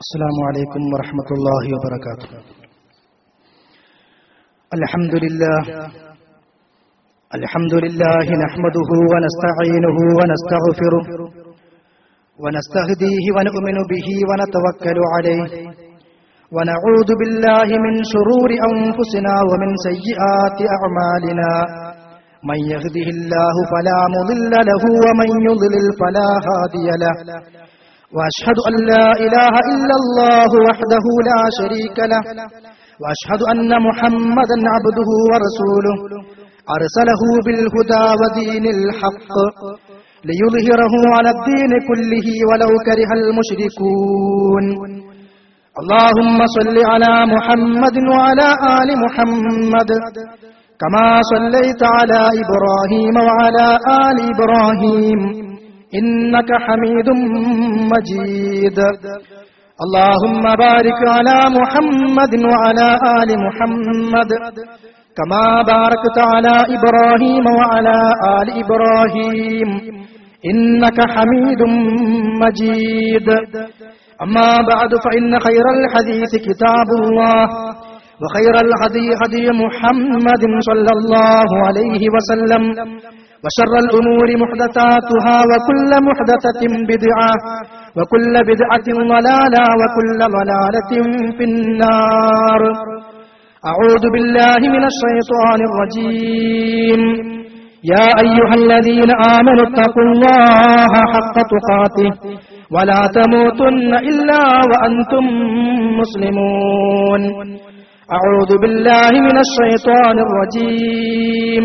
السلام عليكم ورحمة الله وبركاته الحمد لله الحمد لله نحمده ونستعينه ونستغفره ونستهديه ونؤمن به ونتوكل عليه ونعوذ بالله من شرور أنفسنا ومن سيئات أعمالنا من يهده الله فلا مضل له ومن يضلل فلا هادي له وأشهد أن لا إله إلا الله وحده لا شريك له وأشهد أن محمدا عبده ورسوله أرسله بالهدى ودين الحق ليظهره على الدين كله ولو كره المشركون اللهم صل على محمد وعلى آل محمد كما صليت على إبراهيم وعلى آل إبراهيم إنك حميد مجيد اللهم بارك على محمد وعلى آل محمد كما باركت على إبراهيم وعلى آل إبراهيم إنك حميد مجيد أما بعد فإن خير الحديث كتاب الله وخير الهدي هدي محمد صلى الله عليه وسلم وشر الأمور محدثاتها وكل محدثة بدعة وكل بدعة ضلالة وكل ضلالة في النار أعوذ بالله من الشيطان الرجيم يا أيها الذين آمنوا اتقوا الله حق تقاته ولا تموتن إلا وأنتم مسلمون أعوذ بالله من الشيطان الرجيم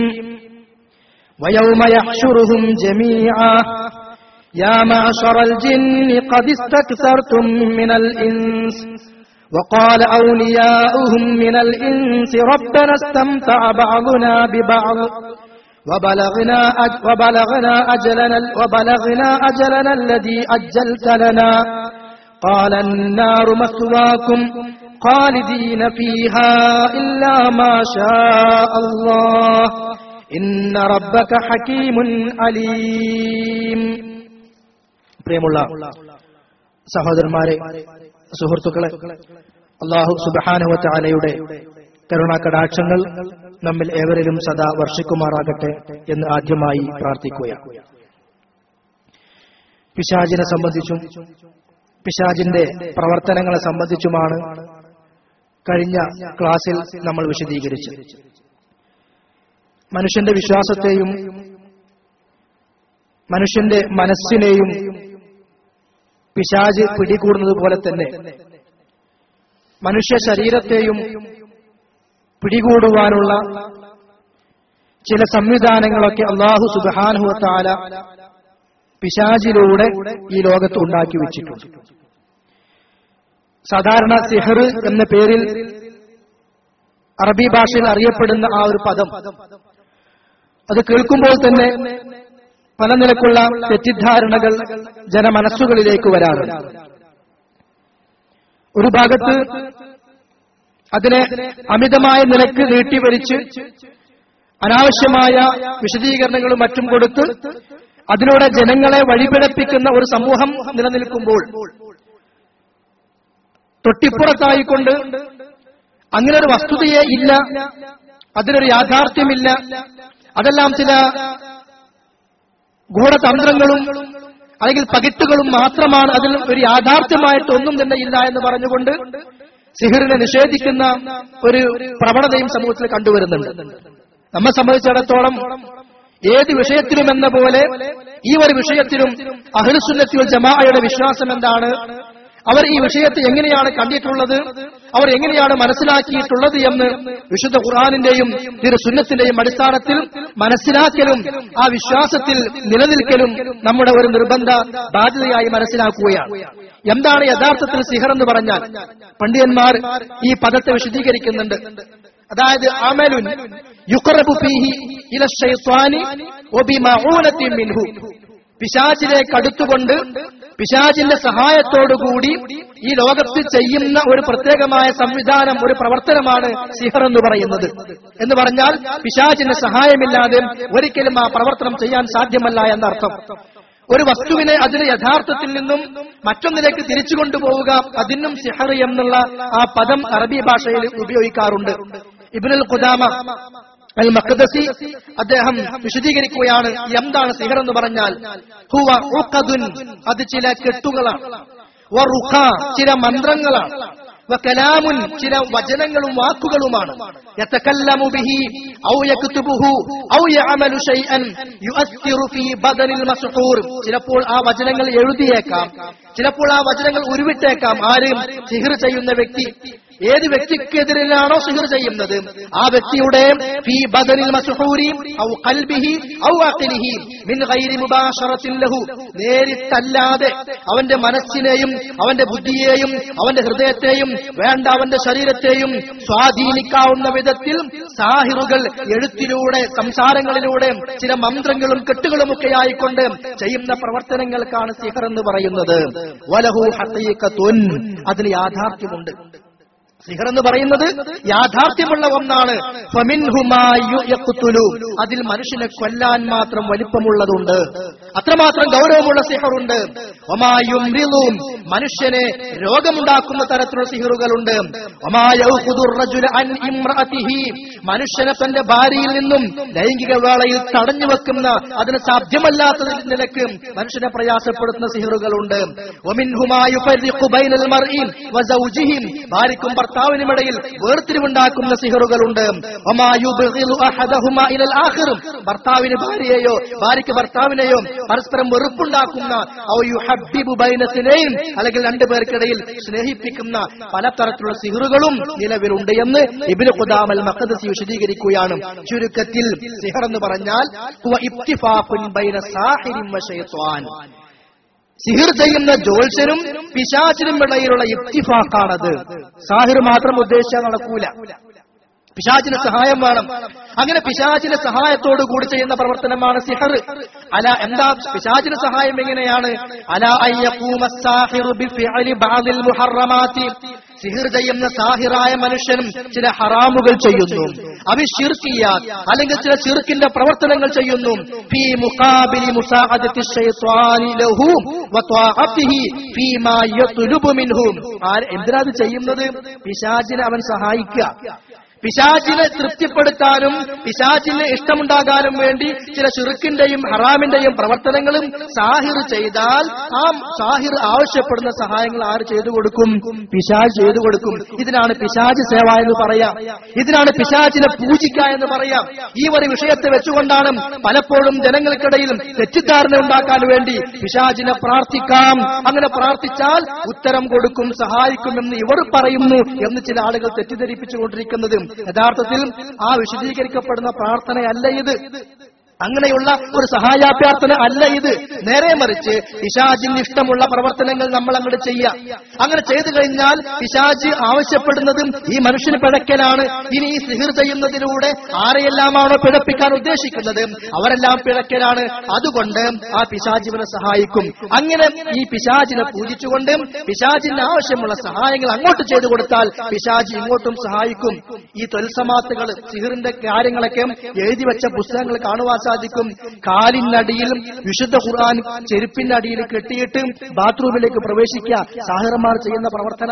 ويوم يحشرهم جميعا يا معشر الجن قد استكثرتم من الإنس وقال أولياؤهم من الإنس ربنا استمتع بعضنا ببعض وبلغنا أج وبلغنا أجلنا وبلغنا أجلنا الذي أجلت لنا قال النار مثواكم خالدين فيها إلا ما شاء الله إن ربك حكيم عليم പ്രിയമുള്ള സഹോദരന്മാരെ സുഹൃത്തുക്കളെ അള്ളാഹു സുബാനുവത്താലയുടെ കരുണാകടാക്ഷങ്ങൾ നമ്മിൽ ഏവരിലും സദാ വർഷിക്കുമാറാകട്ടെ എന്ന് ആദ്യമായി പ്രാർത്ഥിക്കുകയാണ് പിശാജിനെ സംബന്ധിച്ചും പിശാജിന്റെ പ്രവർത്തനങ്ങളെ സംബന്ധിച്ചുമാണ് കഴിഞ്ഞ ക്ലാസ്സിൽ നമ്മൾ വിശദീകരിച്ചത് മനുഷ്യന്റെ വിശ്വാസത്തെയും മനുഷ്യന്റെ മനസ്സിനെയും പിശാജ് പിടികൂടുന്നത് പോലെ തന്നെ മനുഷ്യ ശരീരത്തെയും പിടികൂടുവാനുള്ള ചില സംവിധാനങ്ങളൊക്കെ അള്ളാഹു സുബാനുഹത്താല പിശാജിലൂടെ ഈ ലോകത്ത് ഉണ്ടാക്കി വെച്ചിട്ടുണ്ട് സാധാരണ സിഹർ എന്ന പേരിൽ അറബി ഭാഷയിൽ അറിയപ്പെടുന്ന ആ ഒരു പദം അത് കേൾക്കുമ്പോൾ തന്നെ പല നിലക്കുള്ള തെറ്റിദ്ധാരണകൾ ജനമനസ്സുകളിലേക്ക് വരാറുണ്ട് ഒരു ഭാഗത്ത് അതിനെ അമിതമായ നിലക്ക് നീട്ടിവരിച്ച് അനാവശ്യമായ വിശദീകരണങ്ങളും മറ്റും കൊടുത്ത് അതിലൂടെ ജനങ്ങളെ വഴിപിഴപ്പിക്കുന്ന ഒരു സമൂഹം നിലനിൽക്കുമ്പോൾ തൊട്ടിപ്പുറത്തായിക്കൊണ്ട് അങ്ങനെ ഒരു വസ്തുതയെ ഇല്ല അതിനൊരു യാഥാർത്ഥ്യമില്ല അതെല്ലാം ചില ഗൂഢതന്ത്രങ്ങളും അല്ലെങ്കിൽ പകിട്ടുകളും മാത്രമാണ് അതിൽ ഒരു യാഥാർത്ഥ്യമായിട്ട് ഒന്നും തന്നെ ഇല്ല എന്ന് പറഞ്ഞുകൊണ്ട് സിഹിറിനെ നിഷേധിക്കുന്ന ഒരു പ്രവണതയും സമൂഹത്തിൽ കണ്ടുവരുന്നുണ്ട് നമ്മെ സംബന്ധിച്ചിടത്തോളം ഏത് വിഷയത്തിലും എന്ന പോലെ ഈ ഒരു വിഷയത്തിലും അഹ്ലുസുന്നത്തി ജമാഅയുടെ വിശ്വാസം എന്താണ് അവർ ഈ വിഷയത്തെ എങ്ങനെയാണ് കണ്ടിട്ടുള്ളത് അവർ എങ്ങനെയാണ് മനസ്സിലാക്കിയിട്ടുള്ളത് എന്ന് വിശുദ്ധ ഖുർആാനിന്റെയും തിരു സുന്നത്തിന്റെയും അടിസ്ഥാനത്തിൽ മനസ്സിലാക്കലും ആ വിശ്വാസത്തിൽ നിലനിൽക്കലും നമ്മുടെ ഒരു നിർബന്ധ ബാധ്യതയായി മനസ്സിലാക്കുകയാണ് എന്താണ് യഥാർത്ഥത്തിൽ സിഹർ എന്ന് പറഞ്ഞാൽ പണ്ഡിതന്മാർ ഈ പദത്തെ വിശദീകരിക്കുന്നുണ്ട് അതായത് അമലുൻ യുഖറബു ഫീഹി ഇല ശൈത്വാനി വബിമഊനത്തിൻ മിൻഹു പിശാചിലേക്ക് അടുത്തുകൊണ്ട് പിശാചിന്റെ സഹായത്തോടുകൂടി ഈ ലോകത്ത് ചെയ്യുന്ന ഒരു പ്രത്യേകമായ സംവിധാനം ഒരു പ്രവർത്തനമാണ് സിഹർ എന്ന് പറയുന്നത് എന്ന് പറഞ്ഞാൽ പിശാചിന്റെ സഹായമില്ലാതെ ഒരിക്കലും ആ പ്രവർത്തനം ചെയ്യാൻ സാധ്യമല്ല എന്നർത്ഥം ഒരു വസ്തുവിനെ അതിന് യഥാർത്ഥത്തിൽ നിന്നും മറ്റൊന്നിലേക്ക് തിരിച്ചു കൊണ്ടുപോവുക അതിനും സിഹർ എന്നുള്ള ആ പദം അറബി ഭാഷയിൽ ഉപയോഗിക്കാറുണ്ട് ഇബ്നുൽ ഖുദാമ അൽ മഖദസി അദ്ദേഹം വിശദീകരിക്കുകയാണ് എന്താണ് സിഹർ എന്ന് പറഞ്ഞാൽ ഹുവ ഉഖദുൻ അത് ചില കെട്ടുകളാണ് വറുഖ ചില മന്ത്രങ്ങളാണ് വകലാമുൻ ചില വചനങ്ങളും വാക്കുകളുമാണ് യതകല്ലമു ബിഹി ഔ യക്തുബുഹു ഔ യഅമലു ഷൈഅൻ യുഅസ്സിറു ഫീ ബദനിൽ മസ്ഹൂർ ചിലപ്പോൾ ആ വചനങ്ങൾ എഴുതിയേക്കാം ചിലപ്പോൾ ആ വചനങ്ങൾ ഉരുവിട്ടേക്കാം ആരും സിഹിർ ചെയ്യുന്ന വ്യക്തി ഏത് വ്യക്തിക്കെതിരെയാണോ സിഹിർ ചെയ്യുന്നത് ആ വ്യക്തിയുടെ ഫീ ബദനിൽ മസ്ഹൂരി ഔ ഖൽബിഹി ഔ അഖ്ലിഹി മിൻ ഗൈരി മുബാശറത്തിൻ ലഹു നേരിട്ടല്ലാതെ അവന്റെ മനസ്സിനെയും അവന്റെ ബുദ്ധിയെയും അവന്റെ ഹൃദയത്തെയും വേണ്ട അവന്റെ ശരീരത്തെയും സ്വാധീനിക്കാവുന്ന വിധത്തിൽ സാഹിറുകൾ എഴുത്തിലൂടെ സംസാരങ്ങളിലൂടെ ചില മന്ത്രങ്ങളും കെട്ടുകളുമൊക്കെ ആയിക്കൊണ്ട് ചെയ്യുന്ന പ്രവർത്തനങ്ങൾക്കാണ് സിഹർ എന്ന് പറയുന്നത് വലഹു ഹഖീഖത്തുൻ അതിന് യാഥാർത്ഥ്യമുണ്ട് സിഹർ എന്ന് പറയുന്നത് യാഥാർത്ഥ്യമുള്ള ഒന്നാണ് ഫമിൻഹുമാ യുഖ്തുലു. അതിൽ മനുഷ്യനെ കൊല്ലാൻ മാത്രം വലിപ്പമുള്ളതുണ്ട് അത്രമാത്രം ഗൗരവമുള്ള സിഹറുണ്ട് ഒമാ യുംറിളും. മനുഷ്യനെ രോഗമുണ്ടാക്കുന്ന തരത്തിലുള്ള സിഹറുകളുണ്ട് ഒമാ യൗഖുദുർ റജുല അൻ ഇംറഅതിഹി. മനുഷ്യനെ തന്റെ ഭാര്യയിൽ നിന്നും ലൈംഗിക വേളയിൽ തടഞ്ഞു വെക്കുന്ന അതിന് സാധ്യമല്ലാത്ത നിലക്ക് മനുഷ്യനെ പ്രയാസപ്പെടുത്തുന്ന സിഹറുകളുണ്ട് ഒമിൻഹുമാ യുഫർരിഖു ബൈനൽ മർഇ വസൗജിഹിം. ഭാര്യയ്ക്കും ഭർത്താവിനുമിടയിൽ വേർതിരിവുണ്ടാക്കുന്ന സിഹറുകളുണ്ട് ഒമാ യുബ്ഗിളു അഹദഹുമാ ഇലൽ ആഖിർ. ഭർത്താവിന് ഭാര്യയെയോ ഭാര്യയ്ക്ക് ഭർത്താവിനെയോ പരസ്പരം വെറുപ്പുണ്ടാക്കുന്ന ഔ യുഹബ്ബിബു ബൈനസിനെയും അല്ലെങ്കിൽ രണ്ടുപേർക്കിടയിൽ സ്നേഹിപ്പിക്കുന്ന പലതരത്തിലുള്ള സിഹറുകളും നിലവിലുണ്ട് എന്ന് ഇബ്നു ഖുദാമൽ മഖദസി വിശദീകരിക്കുകയാണ് ചുരുക്കത്തിൽ സിഹർ എന്ന് പറഞ്ഞാൽ ഹുവ ഇബ്തിഫാഖുൻ ബൈന സാഹിരിൻ വ ശൈത്വാൻ സിഹിർ ചെയ്യുന്ന ജോത്സ്യനും പിശാചിനും ഇടയിലുള്ള ഇത്തിഫാക്കാണത് സാഹിർ മാത്രം ഉദ്ദേശിച്ചാൽ നടക്കൂല പിശാചിന് സഹായം വേണം അങ്ങനെ പിശാചിന്റെ സഹായത്തോടു കൂടി ചെയ്യുന്ന പ്രവർത്തനമാണ് സിഹർ അല എന്താ പിശാചിന് സഹായം എങ്ങനെയാണ് അല അയ്യഖൂമ സാഹിറു ബിഫിഅലി ബഅദിൽ മുഹറമാതി സിഹിർ ചെയ്യുന്ന സാഹിറായ മനുഷ്യനും ചില ഹറാമുകൾ ചെയ്യുന്നു അവിശിർക്കിയ അല്ലെങ്കിൽ ചില ചിർക്കിന്റെ പ്രവർത്തനങ്ങൾ ചെയ്യുന്നു ഫീ മുഖാബിലി മുസാഅദത്തി ശൈത്വാനി ലഹു വത്വാഅത്തിഹി ഫീമാ യത്ലുബു മിൻഹു ആര് എന്തിനാ അത് ചെയ്യുന്നത് പിശാചിനെ അവൻ സഹായിക്കുക പിശാചിനെ തൃപ്തിപ്പെടുത്താനും പിശാചിന് ഇഷ്ടമുണ്ടാകാനും വേണ്ടി ചില ചുരുക്കിന്റെയും ഹറാമിന്റെയും പ്രവർത്തനങ്ങളും സാഹിർ ചെയ്താൽ ആ സാഹിർ ആവശ്യപ്പെടുന്ന സഹായങ്ങൾ ആര് ചെയ്തു കൊടുക്കും പിശാജ് ചെയ്തു കൊടുക്കും ഇതിനാണ് പിശാജ് സേവ എന്ന് പറയാം ഇതിനാണ് പിശാചിനെ പൂജിക്ക എന്ന് പറയാം ഈ ഒരു വിഷയത്തെ വെച്ചുകൊണ്ടാണ് പലപ്പോഴും ജനങ്ങൾക്കിടയിൽ തെറ്റിദ്ധാരണ ഉണ്ടാക്കാൻ വേണ്ടി പിശാചിനെ പ്രാർത്ഥിക്കാം അങ്ങനെ പ്രാർത്ഥിച്ചാൽ ഉത്തരം കൊടുക്കും സഹായിക്കും എന്ന് ഇവർ പറയുന്നു എന്ന് ചില ആളുകൾ തെറ്റിദ്ധരിപ്പിച്ചുകൊണ്ടിരിക്കുന്നത് യഥാർത്ഥത്തിൽ ആ വിശദീകരിക്കപ്പെടുന്ന പ്രാർത്ഥനയല്ല ഇത് അങ്ങനെയുള്ള ഒരു സഹായാഭ്യർത്ഥന അല്ല ഇത് നേരെ മറിച്ച് പിശാജിന് ഇഷ്ടമുള്ള പ്രവർത്തനങ്ങൾ നമ്മൾ അങ്ങോട്ട് ചെയ്യാം അങ്ങനെ ചെയ്തു കഴിഞ്ഞാൽ പിശാജ് ആവശ്യപ്പെടുന്നതും ഈ മനുഷ്യന് പിഴയ്ക്കലാണ് ഇനി ഈ സിഹിർ ചെയ്യുന്നതിലൂടെ ആരെയെല്ലാമാണോ പിഴപ്പിക്കാൻ ഉദ്ദേശിക്കുന്നത് അവരെല്ലാം പിഴയ്ക്കലാണ് അതുകൊണ്ട് ആ പിശാജിനെ സഹായിക്കും അങ്ങനെ ഈ പിശാജിനെ പൂജിച്ചുകൊണ്ട് പിശാജിന് ആവശ്യമുള്ള സഹായങ്ങൾ അങ്ങോട്ട് ചെയ്തു കൊടുത്താൽ പിശാജ് ഇങ്ങോട്ടും സഹായിക്കും ഈ തൊൽസമാത്തുകൾ സിഹിറിന്റെ കാര്യങ്ങളൊക്കെ എഴുതി വെച്ച പുസ്തകങ്ങൾ കാണുവാൻ സാധിക്കും കാലിനടിയിൽ വിശുദ്ധ ഖുർആൻ ചെരുപ്പിന്റെ അടിയിൽ കെട്ടിയിട്ട് ബാത്റൂമിലേക്ക് പ്രവേശിക്കുക സാഹിറന്മാർ ചെയ്യുന്ന പ്രവർത്തന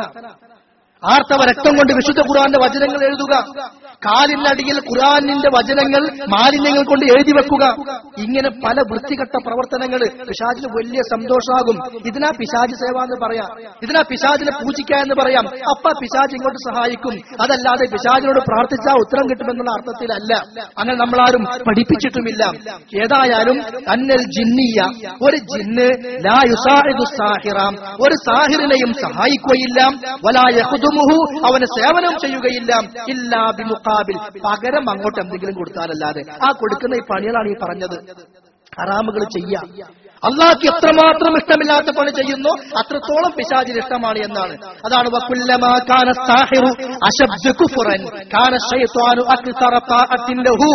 ആർത്തവ രക്തം കൊണ്ട് വിശുദ്ധ ഖുർആന്റെ വചനങ്ങൾ എഴുതുക കാലിനടിയിൽ ഖുർആനിന്റെ വചനങ്ങൾ മാലിന്യങ്ങൾ കൊണ്ട് എഴുതി വെക്കുക ഇങ്ങനെ പല വൃത്തികെട്ട പ്രവർത്തനങ്ങൾ പിശാചിന് വലിയ സന്തോഷമാകും ഇതിനാ പിശാജ് സേവ എന്ന് പറയാം ഇതിനാ പിശാചിനെ പൂജിക്കുക എന്ന് പറയാം അപ്പ പിശാജ് ഇങ്ങോട്ട് സഹായിക്കും അതല്ലാതെ പിശാചിനോട് പ്രാർത്ഥിച്ചാൽ ഉത്തരം കിട്ടുമെന്നുള്ള അർത്ഥത്തിലല്ല അങ്ങനെ നമ്മളാരും പഠിപ്പിച്ചിട്ടുമില്ല ഏതായാലും അന്നൽ ജിന്നിയ ഒരു ജിന്ന് ലാ യുസാഹിദു സാഹിറാം ഒരു സാഹിറിനെയും സഹായിക്കുകയില്ല വലാ യഖ്ദുമുഹു അവന് സേവനം ചെയ്യുകയില്ല ഇല്ലാ ബിമുഖാബിൽ പകരം അങ്ങോട്ട് എന്തെങ്കിലും കൊടുത്താലല്ലാതെ ആ കൊടുക്കുന്ന ഈ പണികളാണ് ഈ പറഞ്ഞത് ഹറാമുകൾ ചെയ്യാം അള്ളാഹ്ക്ക് എത്രമാത്രം ഇഷ്ടമില്ലാത്ത പണി ചെയ്യുന്നു അത്രത്തോളം പിശാചിന് ഇഷ്ടമാണ് എന്നാണ് അതാണ് വകുല്ലമാ കാന സാഹിറു അശബ്ദ കുഫ്റൻ കാന ശൈത്വാനു അക്തറ താഅത്തിൻ ലഹു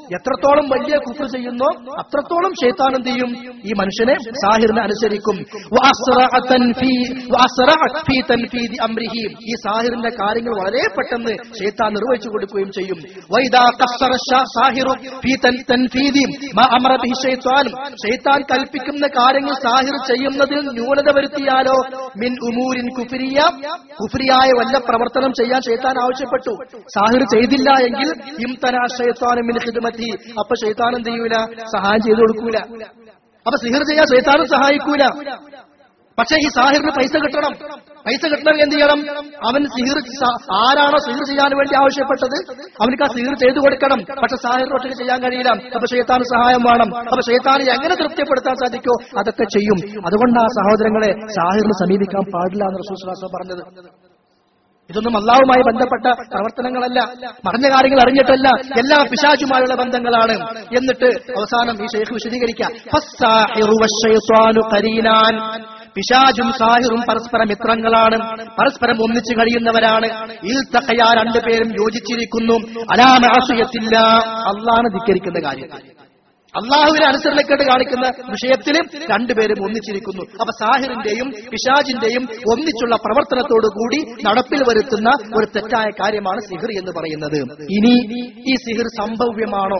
എത്രത്തോളം വലിയ കുഫർ ചെയ്യുന്നോ അത്രത്തോളം ഷെയ്ത്താൻ എന്ത് ചെയ്യും ഈ മനുഷ്യനെ സാഹിറിനെ അനുസരിക്കും വഅസ്റഅതൻ ഫീ- വഅസ്റഅത് ഫീ തൻഫീദി അംരിഹി. ഈ സാഹിറിന്റെ കാര്യങ്ങൾ വളരെ പെട്ടെന്ന് ഷെയ്ത്താൻ നിർവഹിച്ചു കൊടുക്കുകയും ചെയ്യും വൈദാ ഖസ്സറ ശാ- സാഹിറു ഫീ തൻ- തൻഫീദി മാ അമറ ബിഹി ശൈത്താൻ. ഷെയ്ത്താൻ കൽപ്പിക്കുന്ന കാര്യങ്ങൾ സാഹിർ ചെയ്യുന്നതിൽ ന്യൂനത വരുത്തിയാലോ മിൻ ഉമൂരിൻ കുഫിരിയ കുഫിരിയായ വല്ല പ്രവർത്തനം ചെയ്യാൻ ഷെയ്ത്താൻ ആവശ്യപ്പെട്ടു സാഹിർ ചെയ്തില്ല എങ്കിൽ ഇംതനാ ഷെയ്ത്താനും മിൻ ഖിദ്മത്തി അപ്പൊ ഷെയ്ത്താൻ എന്ത് ചെയ്യൂല സഹായം ചെയ്തു കൊടുക്കൂല അപ്പൊ സിഹിർ ചെയ്യാൻ ഷെയ്ത്താനും സഹായിക്കൂല പക്ഷേ ഈ സാഹിറിന് പൈസ കിട്ടണം പൈസ കിട്ടണമെങ്കിൽ എന്ത് ചെയ്യണം അവൻ സിഹിർ സ- ആരാണോ സിഹിർ ചെയ്യാൻ വേണ്ടി ആവശ്യപ്പെട്ടത് അവനക്ക് ആ സിഹിർ ചെയ്തു കൊടുക്കണം പക്ഷെ സാഹിറിന് ഒറ്റയ്ക്ക് ചെയ്യാൻ കഴിയില്ല അപ്പൊ ഷെയ്ത്താന് സഹായം വേണം അപ്പൊ ഷെയ്ത്താനെ എങ്ങനെ തൃപ്തിപ്പെടുത്താൻ സാധിക്കോ അതൊക്കെ ചെയ്യും അതുകൊണ്ട് ആ സഹോദരങ്ങളെ സാഹിറിന് സമീപിക്കാൻ പാടില്ല എന്ന് റസൂൽ പറഞ്ഞത് ഇതൊന്നും അള്ളാഹുമായി ബന്ധപ്പെട്ട പ്രവർത്തനങ്ങളല്ല മറഞ്ഞ കാര്യങ്ങൾ അറിഞ്ഞിട്ടല്ല എല്ലാ പിശാചുമായുള്ള ബന്ധങ്ങളാണ് എന്നിട്ട് അവസാനം ഈ ഷെയ്ഖ് വിശദീകരിക്കാം ഫസ്സാഹിറു വശ്ശൈത്വാനു ഖരീനാൻ. പിശാചും സാഹിറും പരസ്പര മിത്രങ്ങളാണ് പരസ്പരം ഒന്നിച്ചു കഴിയുന്നവരാണ് ഇൽത്തഖയാ രണ്ടുപേരും യോജിച്ചിരിക്കുന്നു അലാമാസുയത്തില്ല അള്ളാഹ് ധിക്കരിക്കുന്ന കാര്യത്തിൽ അള്ളാഹുവിനെ അനുസരണക്കേട് കാണിക്കുന്ന വിഷയത്തിലും രണ്ടുപേരും ഒന്നിച്ചിരിക്കുന്നു അപ്പൊ സാഹിറിന്റെയും പിശാജിന്റെയും ഒന്നിച്ചുള്ള പ്രവർത്തനത്തോടു കൂടി നടപ്പിൽ വരുത്തുന്ന ഒരു തെറ്റായ കാര്യമാണ് സിഹിർ എന്ന് പറയുന്നത് ഇനി ഈ സിഹിർ സംഭവ്യമാണോ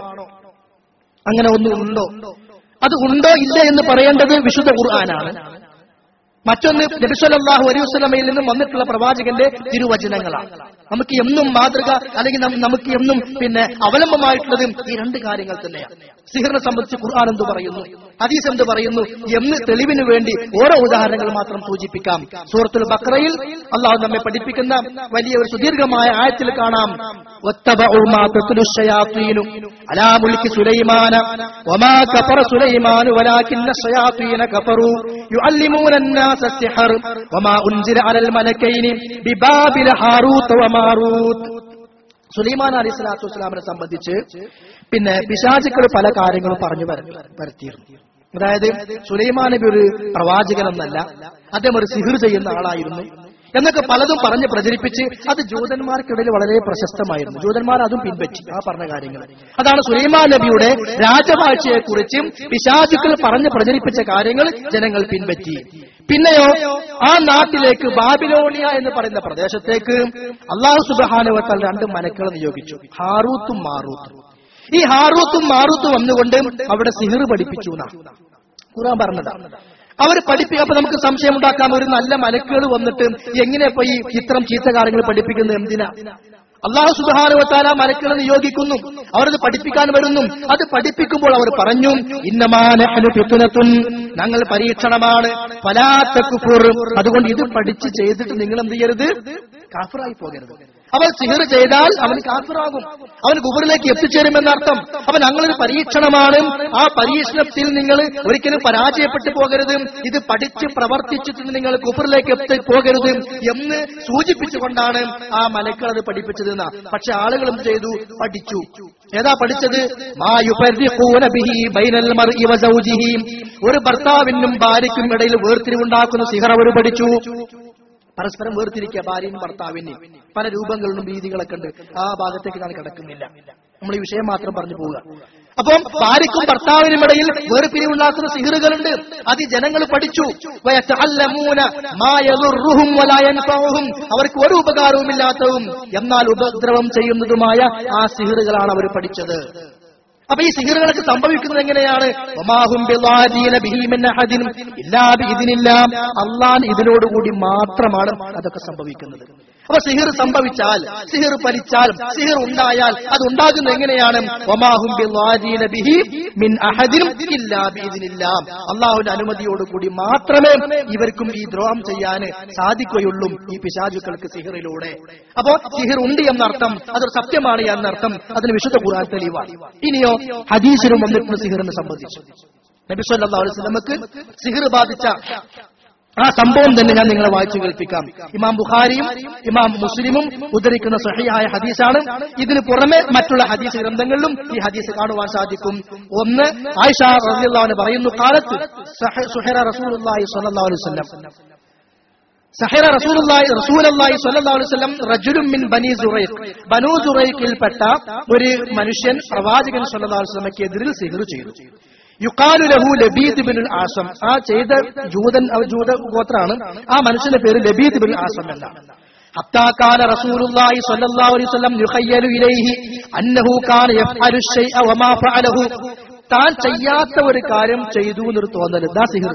അങ്ങനെ ഒന്നും ഉണ്ടോ അത് ഉണ്ടോ ഇല്ല എന്ന് പറയേണ്ടത് വിശുദ്ധ ഖുർആനാണ് മറ്റൊന്ന് നബിസ്വല്ലാഹു അലൈഹി വസ്ലമയിൽ നിന്നും വന്നിട്ടുള്ള പ്രവാചകന്റെ തിരുവചനങ്ങളാണ് നമുക്ക് എന്നും മാതൃക അല്ലെങ്കിൽ നം- നമുക്ക് എന്നും പിന്നെ അവലംബമായിട്ടുള്ളതും ഈ രണ്ട് കാര്യങ്ങൾ തന്നെയാണ് സിഹിറിനെ സംബന്ധിച്ച് ഖുർആൻ എന്ത് പറയുന്നു ഹദീസ് എന്ത് പറയുന്നു എന്ന് തെളിവിന് വേണ്ടി ഓരോ ഉദാഹരണങ്ങൾ മാത്രം സൂചിപ്പിക്കാം സൂറത്തുൽ ബക്രയിൽ അള്ളാഹു നമ്മെ പഠിപ്പിക്കുന്ന വലിയ ഒരു സുദീർഘമായ ആയത്തിൽ കാണാം واتبعوا ما تتلو الشياطين على ملك سليمان وما كفر سليمان ولكن الشياطين كفروا يعلمون الناس السحر وما أنزل على الملكين ببابل هاروت وماروت സുലൈമാൻ അലി സ്വലാത്തു വസ്സലാമിനെ സംബന്ധിച്ച് പിന്നെ പിശാചുക്കൾ പല കാര്യങ്ങളും പറഞ്ഞു വര- വരുത്തിയിരുന്നു അതായത് സുലൈമാൻ നബി ഒരു പ്രവാചകനെന്നല്ല അദ്ദേഹം ഒരു സിഹിർ ചെയ്യുന്ന ആളായിരുന്നു എന്നൊക്കെ പലതും പറഞ്ഞ് പ്രചരിപ്പിച്ച് അത് ജൂതന്മാർക്കിടയിൽ വളരെ പ്രശസ്തമായിരുന്നു ജൂതന്മാർ അതും പിൻപറ്റി ആ പറഞ്ഞ കാര്യങ്ങൾ അതാണ് സുലൈമാൻ നബിയുടെ രാജവാഴ്ചയെ കുറിച്ചും പിശാചുക്കൾ പറഞ്ഞ് പ്രചരിപ്പിച്ച കാര്യങ്ങൾ ജനങ്ങൾ പിൻപറ്റി പിന്നെയോ ആ നാട്ടിലേക്ക് ബാബിലോണിയ എന്ന് പറയുന്ന പ്രദേശത്തേക്ക് അള്ളാഹു സുബാനുവത്താൽ രണ്ട് മനക്കളെ നിയോഗിച്ചു ഹാറൂത്തും മാറൂത്തും ഈ ഹാറൂത്തും മാറൂത്തും വന്നുകൊണ്ട് അവിടെ സിഹിർ പഠിപ്പിച്ചു എന്നാണ് ഖുറാൻ പറഞ്ഞതാണ് അവർ പഠിപ്പി അപ്പൊ നമുക്ക് സംശയം ഉണ്ടാക്കാം ഒരു നല്ല മലക്കുകൾ വന്നിട്ട് എങ്ങനെ ഇപ്പൊ ഈ ഇത്തരം ചീത്ത കാര്യങ്ങൾ പഠിപ്പിക്കുന്നത് എന്തിനാ അള്ളാഹു സുബാനുവത്താല മലക്കുകളെ നിയോഗിക്കുന്നു അവരത് പഠിപ്പിക്കാൻ വരുന്നു അത് പഠിപ്പിക്കുമ്പോൾ അവർ പറഞ്ഞു ഇന്നമാനഹനു ഫിത്നത്തുൻ ഞങ്ങൾ പരീക്ഷണമാണ് ഫലാത്ത കുഫുർ അതുകൊണ്ട് ഇത് പഠിച്ച് ചെയ്തിട്ട് നിങ്ങൾ എന്ത് ചെയ്യരുത് കാഫിറായി പോകരുത് അവൻ സിഹിർ ചെയ്താൽ അവൻ കാഫിറാകും അവൻ കുബറിലേക്ക് എത്തിച്ചേരുമെന്നർത്ഥം അപ്പൊ ഞങ്ങളൊരു പരീക്ഷണമാണ് ആ പരീക്ഷണത്തിൽ നിങ്ങൾ ഒരിക്കലും പരാജയപ്പെട്ടു പോകരുത് ഇത് പഠിച്ച് പ്രവർത്തിച്ചിട്ട് നിങ്ങൾ കുബറിലേക്ക് എത്തി പോകരുത് എന്ന് സൂചിപ്പിച്ചുകൊണ്ടാണ് ആ മലക്കൾ അത് പഠിപ്പിച്ചത് എന്നാ പക്ഷെ ആളുകൾ എന്ത് ചെയ്തു പഠിച്ചു ഏതാ പഠിച്ചത് മാ യുഫർരിഖൂന ബിഹി ബൈനൽ മർഇ വസൗജിഹി. ഒരു ഭർത്താവിനും ഭാര്യയ്ക്കും ഇടയിൽ വേർതിരിവുണ്ടാക്കുന്ന സിഹർ അവർ പഠിച്ചു പരസ്പരം വേർതിരിക്കുക ഭാര്യയും ഭർത്താവിനെയും പല രൂപങ്ങളിലും രീതികളൊക്കെ ഉണ്ട് ആ ഭാഗത്തേക്ക് ഞാൻ കിടക്കുന്നില്ല നമ്മൾ ഈ വിഷയം മാത്രം പറഞ്ഞു പോവുക അപ്പം ഭാര്യയ്ക്കും ഭർത്താവിനും ഇടയിൽ വേർപിരിവുണ്ടാക്കുന്ന സിഹിറുകളുണ്ട് അത് ഈ ജനങ്ങൾ പഠിച്ചു വയതഅല്ലമൂന മാ യദുർറുഹും വലാ യൻഫഉഹും. അവർക്ക് ഒരു ഉപകാരവുമില്ലാത്തതും എന്നാൽ ഉപദ്രവം ചെയ്യുന്നതുമായ ആ സിഹിറുകളാണ് അവർ പഠിച്ചത് അപ്പൊ ഈ സിഹിറുകളൊക്കെ സംഭവിക്കുന്നത് എങ്ങനെയാണ് വമാഹും ബിളാദീന ബിഹി മിൻ അഹദിൻ ഇല്ലാ ബിഇദ്നില്ലാ. അള്ളാഹ് ഇതിനോടുകൂടി മാത്രമാണ് അതൊക്കെ സംഭവിക്കുന്നത് അപ്പൊ സിഹിർ സംഭവിച്ചാൽ സിഹിർ പരിച്ചാൽ സിഹിർ ഉണ്ടായാൽ അത് ഉണ്ടാകുന്നത് എങ്ങനെയാണ് വമാഹും ബിളാദീന ബിഹി മിൻ അഹദിൻ ഇല്ലാ ബിഇദ്നില്ലാ. അള്ളാഹുവിന്റെ അനുമതിയോടുകൂടി മാത്രമേ ഇവർക്കും ഈ ദ്രോഹം ചെയ്യാൻ സാധിക്കുകയുള്ളൂ ഈ പിശാചുക്കൾക്ക് സിഹിറിലൂടെ അപ്പോ സിഹിർ ഉണ്ട് എന്നർത്ഥം അതൊരു സത്യമാണ് എന്നർത്ഥം അതിന് വിശുദ്ധ ഖുർആൻ തെളിവാണ് ഇനിയോ ഹദീസിലും വന്നിട്ടുള്ള സിഹിറിനെ സംബന്ധിച്ച് നബി സല്ലല്ലാഹു അലൈഹി വസല്ലമക്ക് സിഹിർ ബാധിച്ച ആ സംഭവം തന്നെ ഞാൻ നിങ്ങളെ വായിച്ചു കേൾപ്പിക്കാം ഇമാം ബുഖാരിയും ഇമാം മുസ്ലിമും ഉദ്ധരിക്കുന്ന സഹിയായ ഹദീസാണ് ഇതിന് പുറമെ മറ്റുള്ള ഹദീസ് ഗ്രന്ഥങ്ങളിലും ഈ ഹദീസ് കാണുവാൻ സാധിക്കും ഒന്ന് ആയിഷ റളിയല്ലാഹു അൻഹ പറയുന്നു കാലത്ത് സഹ- സുഹൈറ റസൂലുള്ളാഹി സ്വല്ലല്ലാഹു അലൈഹി വസല്ലം സഹറ റസൂലുള്ളാഹി റസൂലുള്ളാഹി സ്വല്ലല്ലാഹു അലൈഹി വസല്ലം റജുലുൻ മിൻ ബനി സുറൈഖ് ബനൂ സുറൈഖിൽപ്പെട്ട ഒരു മനുഷ്യൻ പ്രവാചകൻ സ്വല്ലല്ലാഹു അലൈഹി വസല്ലമയ്ക്ക് എതിരിൽ സിഹർ ചെയ്തു യുക്കാലു ലഹു ലബീദ് ബിൻ ആസം ആ ചെയ്ത ജൂതൻ അവ ജൂത ഗോത്രാണ് ആ മനുഷ്യന്റെ പേര് ലബീദ് ബിൻ ആസം എന്നാണ് حتى كان رسول الله صلى الله عليه وسلم يخيل إليه أنه كان يفعل الشيء وما فعله താൻ ചെയ്യാത്ത ഒരു കാര്യം ചെയ്തു എന്നൊരു തോന്നൽ ദാ സിഹിർ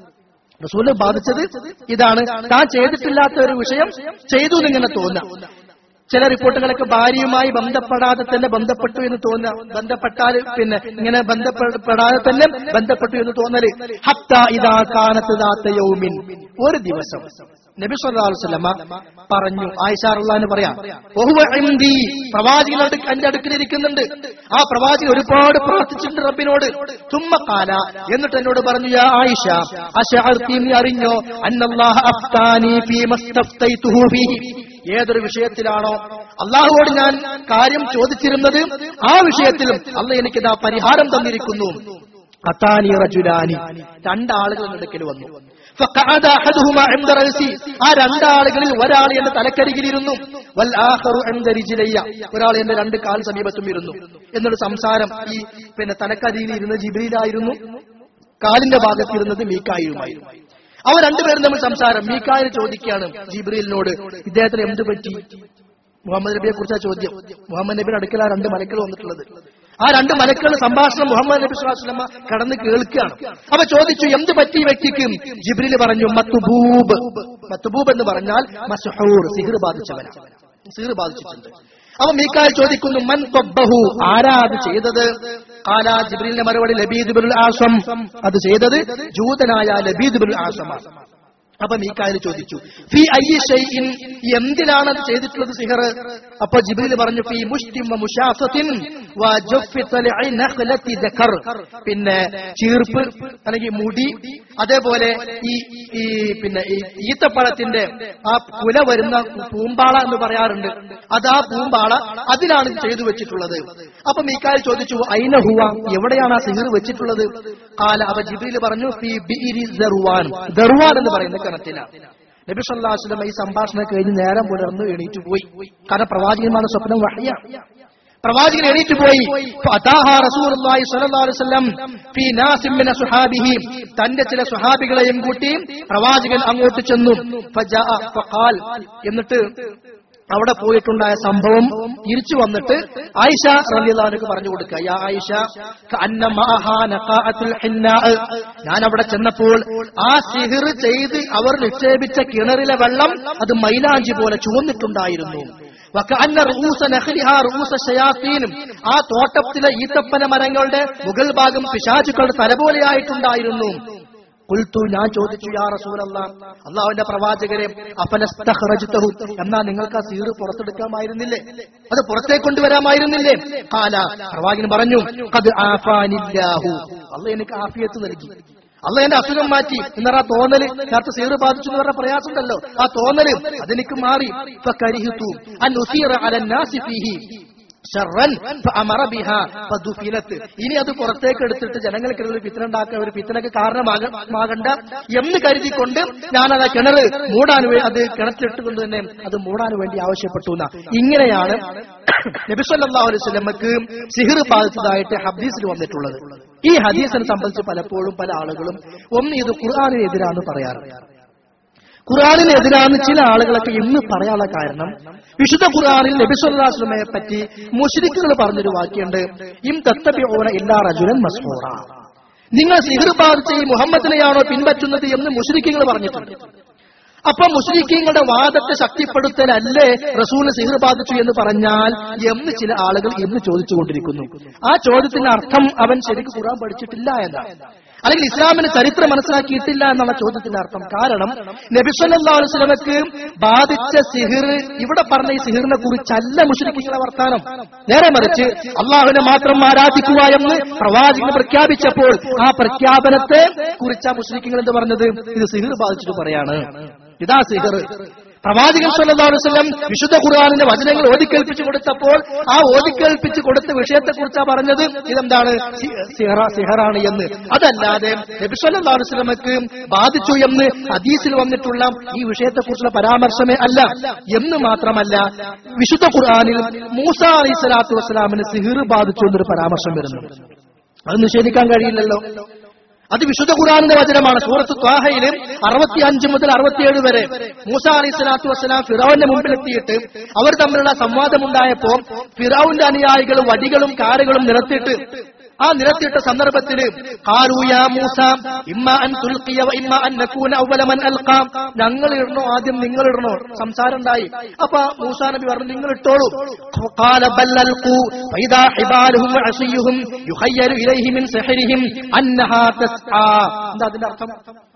റസൂല് ബാധിച്ചത് ഇതാണ് താൻ ചെയ്തിട്ടില്ലാത്ത ഒരു വിഷയം ചെയ്തു എന്നിങ്ങനെ തോന്നാം ചില റിപ്പോർട്ടുകളൊക്കെ ഭാര്യയുമായി ബന്ധപ്പെടാതെ തന്നെ ബന്ധപ്പെട്ടു എന്ന് തോന്നുക ബന്ധപ്പെട്ടാൽ പിന്നെ ഇങ്ങനെ ബന്ധപ്പെടാതെ തന്നെ ബന്ധപ്പെട്ടു എന്ന് തോന്നല് ഹത്ത ഇതാ കാനത്ത് ദാത്ത യൗമിൻ ഒരു ദിവസം നബി സല്ലല്ലാഹു അലൈഹി വസല്ലമ പറഞ്ഞു ആയിഷ റളിയല്ലാഹു പറയാം വഹുവ ഇൻദി പ്രവാചകൻ അടുക്ക എന്റെ അടുക്കലിരിക്കുന്നുണ്ട് ആ പ്രവാചകൻ ഒരുപാട് പ്രാർത്ഥിച്ചിട്ടുണ്ട് റബ്ബിനോട് തുമ്മ കാല എന്നിട്ട് എന്നോട് പറഞ്ഞു യാ ആയിഷ അശഅർതി നീ അറിഞ്ഞോ അന്നല്ലാഹ അഫ്താനി ഫീ മസ്തഫ്തൈതുഹു ഫീഹി ഏതൊരു വിഷയത്തിലാണോ അള്ളാഹുവോട് ഞാൻ കാര്യം ചോദിച്ചിരുന്നത് ആ വിഷയത്തിലും അല്ല എനിക്കിതാ പരിഹാരം തന്നിരിക്കുന്നു അത്താനി റജുലാനി രണ്ടാളുകൾ അടുക്കൽ വന്നു ഫഖഅദ അഹദുഹുമ ഇൻദ റഅസി. ആ രണ്ടാളുകളിൽ ഒരാൾ എന്റെ തലക്കരികിലിരുന്നു വൽ ആഖറു ഇൻദ റിജ്ലയ്യ ഒരാൾ എന്റെ രണ്ട് കാൽ സമീപത്തും ഇരുന്നു എന്നൊരു സംസാരം ഈ പിന്നെ തലക്കരിയിൽ ഇരുന്ന ജിബ്രീലായിരുന്നു കാലിന്റെ ഭാഗത്തിരുന്നത് മീക്കായുമായിരുന്നു അവർ രണ്ടുപേരും തമ്മിൽ സംസാരം മീക്കായിൽ ചോദിക്കുകയാണ് ജിബ്രീലിനോട് ഇദ്ദേഹത്തിന് എന്ത് പറ്റി മുഹമ്മദ് നബിയെ കുറിച്ചാ ചോദ്യം മുഹമ്മദ് നബിയുടെ അടുക്കൽ ആ രണ്ട് മലക്കൾ വന്നിട്ടുള്ളത് ആ രണ്ട് മലക്കളുടെ സംഭാഷണം മുഹമ്മദ് നബി സ്വലാസ്ലമ കടന്ന് കേൾക്കുകയാണ് അപ്പൊ ചോദിച്ചു എന്ത് പറ്റി ഈ വ്യക്തിക്ക് ജിബ്രീൽ പറഞ്ഞു മത്തുബൂബ് മത്തുബൂബ് എന്ന് പറഞ്ഞാൽ മസ്ഹൂർ സിഹിർ ബാധിച്ചവനാണ് സിഹിർ ബാധിച്ചിട്ടുണ്ട് അപ്പൊ മീക്കാൽ ചോദിക്കുന്നു മൻ തൊബ്ബഹു ആരാ അത് ചെയ്തത് കാലാ ജിബ്രീലിന്റെ മറുപടി ലബീദ് ബിൽ ആസം അത് ചെയ്തത് ജൂതനായ ലബീദ് ബിൽ ആസമാണ് അപ്പൊ മീക്കായിൽ ചോദിച്ചു ഫി അയ്യ ഷൈഇൻ എന്തിനാണ് അത് ചെയ്തിട്ടുള്ളത് സിഹർ അപ്പൊ ജിബ്രീൽ പറഞ്ഞു ഫി മുഷ്ടിം വ മുശാഫത്തിൻ വ ജഫ്ഫി തലഇ നഖലത്തി ദക്കർ പിന്നെ ചീർപ്പ് അല്ലെങ്കിൽ മുടി അതേപോലെ ഈ ഈ പിന്നെ ഈ ഈത്തപ്പഴത്തിന്റെ ആ കുല വരുന്ന പൂമ്പാള എന്ന് പറയാറുണ്ട് അത് ആ പൂമ്പാള അതിനാണ് ഇത് ചെയ്തു വെച്ചിട്ടുള്ളത് അപ്പൊ മീക്കായിൽ ചോദിച്ചു ഐന ഹുവ എവിടെയാണ് ആ സിഹിർ വെച്ചിട്ടുള്ളത് കാല അവ ജിബ്രീൽ പറഞ്ഞു ഫി ബിഇരി ദർവാൻ ദർവാൻ എന്ന് പറയുന്ന കിണറ്റിലാണ് നബി സല്ലല്ലാഹു അലൈഹി വസല്ലം ഈ സംഭാഷണം കഴിഞ്ഞ് നേരം പുലർന്ന് എണീറ്റ് പോയി കാരണം പ്രവാചകന്മാരുടെ സ്വപ്നം വഹയാണ് പ്രവാചകൻ എണീറ്റ് പോയി ഫഅതാഹ റസൂലുള്ളാഹി സ്വല്ലല്ലാഹു അലൈഹി വസല്ലം ഫീ നാസിൻ മിന സുഹാബിഹി തന്റെ ചില സുഹാബികളെയും കൂട്ടി പ്രവാചകൻ അങ്ങോട്ട് ചെന്നു ഫജാഅ ഫഖാൽ എന്നിട്ട് അവിടെ പോയിട്ടുണ്ടായ സംഭവം തിരിച്ചു വന്നിട്ട് ആയിഷ റലിയല്ലാഹുക്ക് പറഞ്ഞു കൊടുക്കുക യാ ആയിഷ കഅന്ന മഅഹാ നഖാഅത്തുൽ ഹിന്നാ ഞാൻ അവിടെ ചെന്നപ്പോൾ ആ സിഹിർ ചെയ്ത് അവർ നിക്ഷേപിച്ച കിണറിലെ വെള്ളം അത് മൈലാഞ്ചി പോലെ ചുവന്നിട്ടുണ്ടായിരുന്നു വകഅന്ന റൂസ നഖ്ലിഹാ റൂസ ശയാത്തീനും ആ തോട്ടത്തിലെ ഈത്തപ്പന മരങ്ങളുടെ മുകൾ ഭാഗം പിശാചുക്കളുടെ തല പോലെയായിട്ടുണ്ടായിരുന്നു കുൽത്തു ഞാൻ ചോദിച്ചു യാ റസൂലല്ലാ അള്ളാഹുവിന്റെ പ്രവാചകരെ അഫലസ്തഖ്റജ്തഹു എന്നാ നിങ്ങൾക്ക് ആ സീറ് പുറത്തെടുക്കാമായിരുന്നില്ലേ അത് പുറത്തേക്ക് കൊണ്ടുവരാമായിരുന്നില്ലേ കാല പ്രവാചകൻ പറഞ്ഞു അത് ആഫാനില്ലാഹു അള്ളാഹ് എനിക്ക് ആഫിയത്ത് നൽകി അള്ള എന്റെ അസുഖം മാറ്റി എന്നറ ആ തോന്നല് നേരത്തെ സീറ് ബാധിച്ചു എന്ന് പറഞ്ഞ പ്രയാസമുണ്ടല്ലോ ആ തോന്നല് അതെനിക്ക് മാറി ഫകരിഹിത്തു അൻ ഉസീറ അലൻ നാസി ഫീഹി ഷർറൻ ഫഅമറ ബിഹാ ഫദുഫിലത്ത് ഇനി അത് പുറത്തേക്ക് എടുത്തിട്ട് ജനങ്ങൾക്കിടയിൽ ഒരു ഫിത്തന ഉണ്ടാക്കാൻ ഒരു ഫിത്തനക്ക് കാരണമാകണ്ട എന്ന് കരുതിക്കൊണ്ട് ഞാനത് ആ കിണറ് മൂടാൻ വേ- അത് കിണറ്റിലിട്ടുകൊണ്ട് തന്നെ അത് മൂടാൻ വേണ്ടി ആവശ്യപ്പെട്ടു എന്നാ ഇങ്ങനെയാണ് നബിസല്ലാഹു അലൈഹി സ്വലമക്ക് സിഹിർ ബാധിച്ചതായിട്ട് ഹദീസിൽ വന്നിട്ടുള്ളത് ഈ ഹദീസിനെ സംബന്ധിച്ച് പലപ്പോഴും പല ആളുകളും ഒന്ന് ഇത് ഖുർആാനിനെതിരാന്ന് പറയാറുണ്ട് ഖുറാനിനെതിരാന്ന് ചില ആളുകളൊക്കെ ഇന്ന് പറയാനുള്ള കാരണം വിശുദ്ധ ഖുറാനിൽ നബിസ്വല്ലാസ്ലമയെ പറ്റി മുഷ്രിക്കുകൾ പറഞ്ഞൊരു വാക്യുണ്ട് ഇം തത്തബിയോന ഇല്ലാ റജുലൻ മസ്മൂറ നിങ്ങൾ സിഹിർ ബാധിച്ച ഈ മുഹമ്മദിനെയാണോ പിൻപറ്റുന്നത് എന്ന് മുഷ്രിക്കുകൾ പറഞ്ഞിട്ടുണ്ട് അപ്പൊ മുസ്ലിക്കീങ്ങളുടെ വാദത്തെ ശക്തിപ്പെടുത്തലല്ലേ റസൂല് സിഹിർ ബാധിച്ചു എന്ന് പറഞ്ഞാൽ എന്ന് ചില ആളുകൾ ഇന്ന് ചോദിച്ചുകൊണ്ടിരിക്കുന്നു ആ ചോദ്യത്തിന്റെ അർത്ഥം അവൻ ശരിക്കും ഖുറാൻ പഠിച്ചിട്ടില്ല എന്നാണ് അല്ലെങ്കിൽ ഇസ്ലാമിന് ചരിത്രം മനസ്സിലാക്കിയിട്ടില്ല എന്നുള്ള ചോദ്യത്തിന്റെ അർത്ഥം കാരണം നബിസല്ലാ വസ്ലമക്ക് ബാധിച്ച സിഹിർ ഇവിടെ പറഞ്ഞ ഈ സിഹിറിനെ കുറിച്ചല്ല മുസ്ലിക്കുകളെ വർത്താനം നേരെ മറിച്ച് അള്ളാഹുവിനെ മാത്രം ആരാധിക്കുക എന്ന് പ്രവാചകൻ പ്രഖ്യാപിച്ചപ്പോൾ ആ പ്രഖ്യാപനത്തെ കുറിച്ച് ആ മുസ്ലിക്കുകൾ എന്ത് പറഞ്ഞത് ഇത് സിഹിർ ബാധിച്ചിട്ട് പറയാണ് ഇതാ സിഹിർ പ്രവാചകൻ സല്ലല്ലാഹു അലൈഹി വസല്ലം വിശുദ്ധ ഖുർആനിന്റെ വചനങ്ങൾ ഓതിക്കേൽപ്പിച്ചു കൊടുത്തപ്പോൾ ആ ഓതിക്കേൽപ്പിച്ചു കൊടുത്ത വിഷയത്തെക്കുറിച്ചാണ് പറഞ്ഞത് ഇതെന്താണ് സി- സിഹറ സിഹറാണ് എന്ന് അതല്ലാതെ നബി സല്ലല്ലാഹു അലൈഹി വസല്ലമക്ക് ബാധിച്ചു എന്ന് ഹദീസിൽ വന്നിട്ടുള്ള ഈ വിഷയത്തെക്കുറിച്ചുള്ള പരാമർശമേ അല്ല എന്ന് മാത്രമല്ല വിശുദ്ധ ഖുർആനിൽ മൂസ അലൈഹി സ്വലാത്തു വസ്സലാമിന് സിഹിർ ബാധിച്ചു എന്നൊരു പരാമർശം വരുന്നു അത് നിഷേധിക്കാൻ കഴിയില്ലല്ലോ അത് വിശുദ്ധ ഖുർആാനിന്റെ വചനമാണ് സൂറത്ത് ത്വാഹയിലും അറുപത്തിയഞ്ച് മുതൽ അറുപത്തിയേഴ് വരെ മൂസ അലൈഹി സ്വലാത്തു വസ്സലാം ഫിറോവിന്റെ മുമ്പിലെത്തിയിട്ട് അവർ തമ്മിലുള്ള സംവാദമുണ്ടായപ്പോ ഫിറോവിന്റെ അനുയായികളും വടികളും കാറുകളും നിരത്തിയിട്ട് ആ നിരത്തിയിട്ട സന്ദർഭത്തിൽ ഖാലൂയാ മൂസ ഇമ്മ അൻ തുൽഖിയ വ ഇമ്മ അൻ നകൂന അവല മൻ അൽഖാം ഞങ്ങൾ ഇടണോ ആദ്യം നിങ്ങൾ ഇടണോ സംസാരം ഉണ്ടായി അപ്പൊ മൂസാ നബി പറഞ്ഞു നിങ്ങൾ ഇട്ടോളൂ ഖാല ബൽ അൽഖൂ ഫൈദാ ഹിബാലുഹും വഅസിയുഹും യുഖയ്യലു ഇലൈഹി മിൻ സിഹ്രിഹിം അന്നഹാ തസ്ആ എന്താ അതിന്റെ അർത്ഥം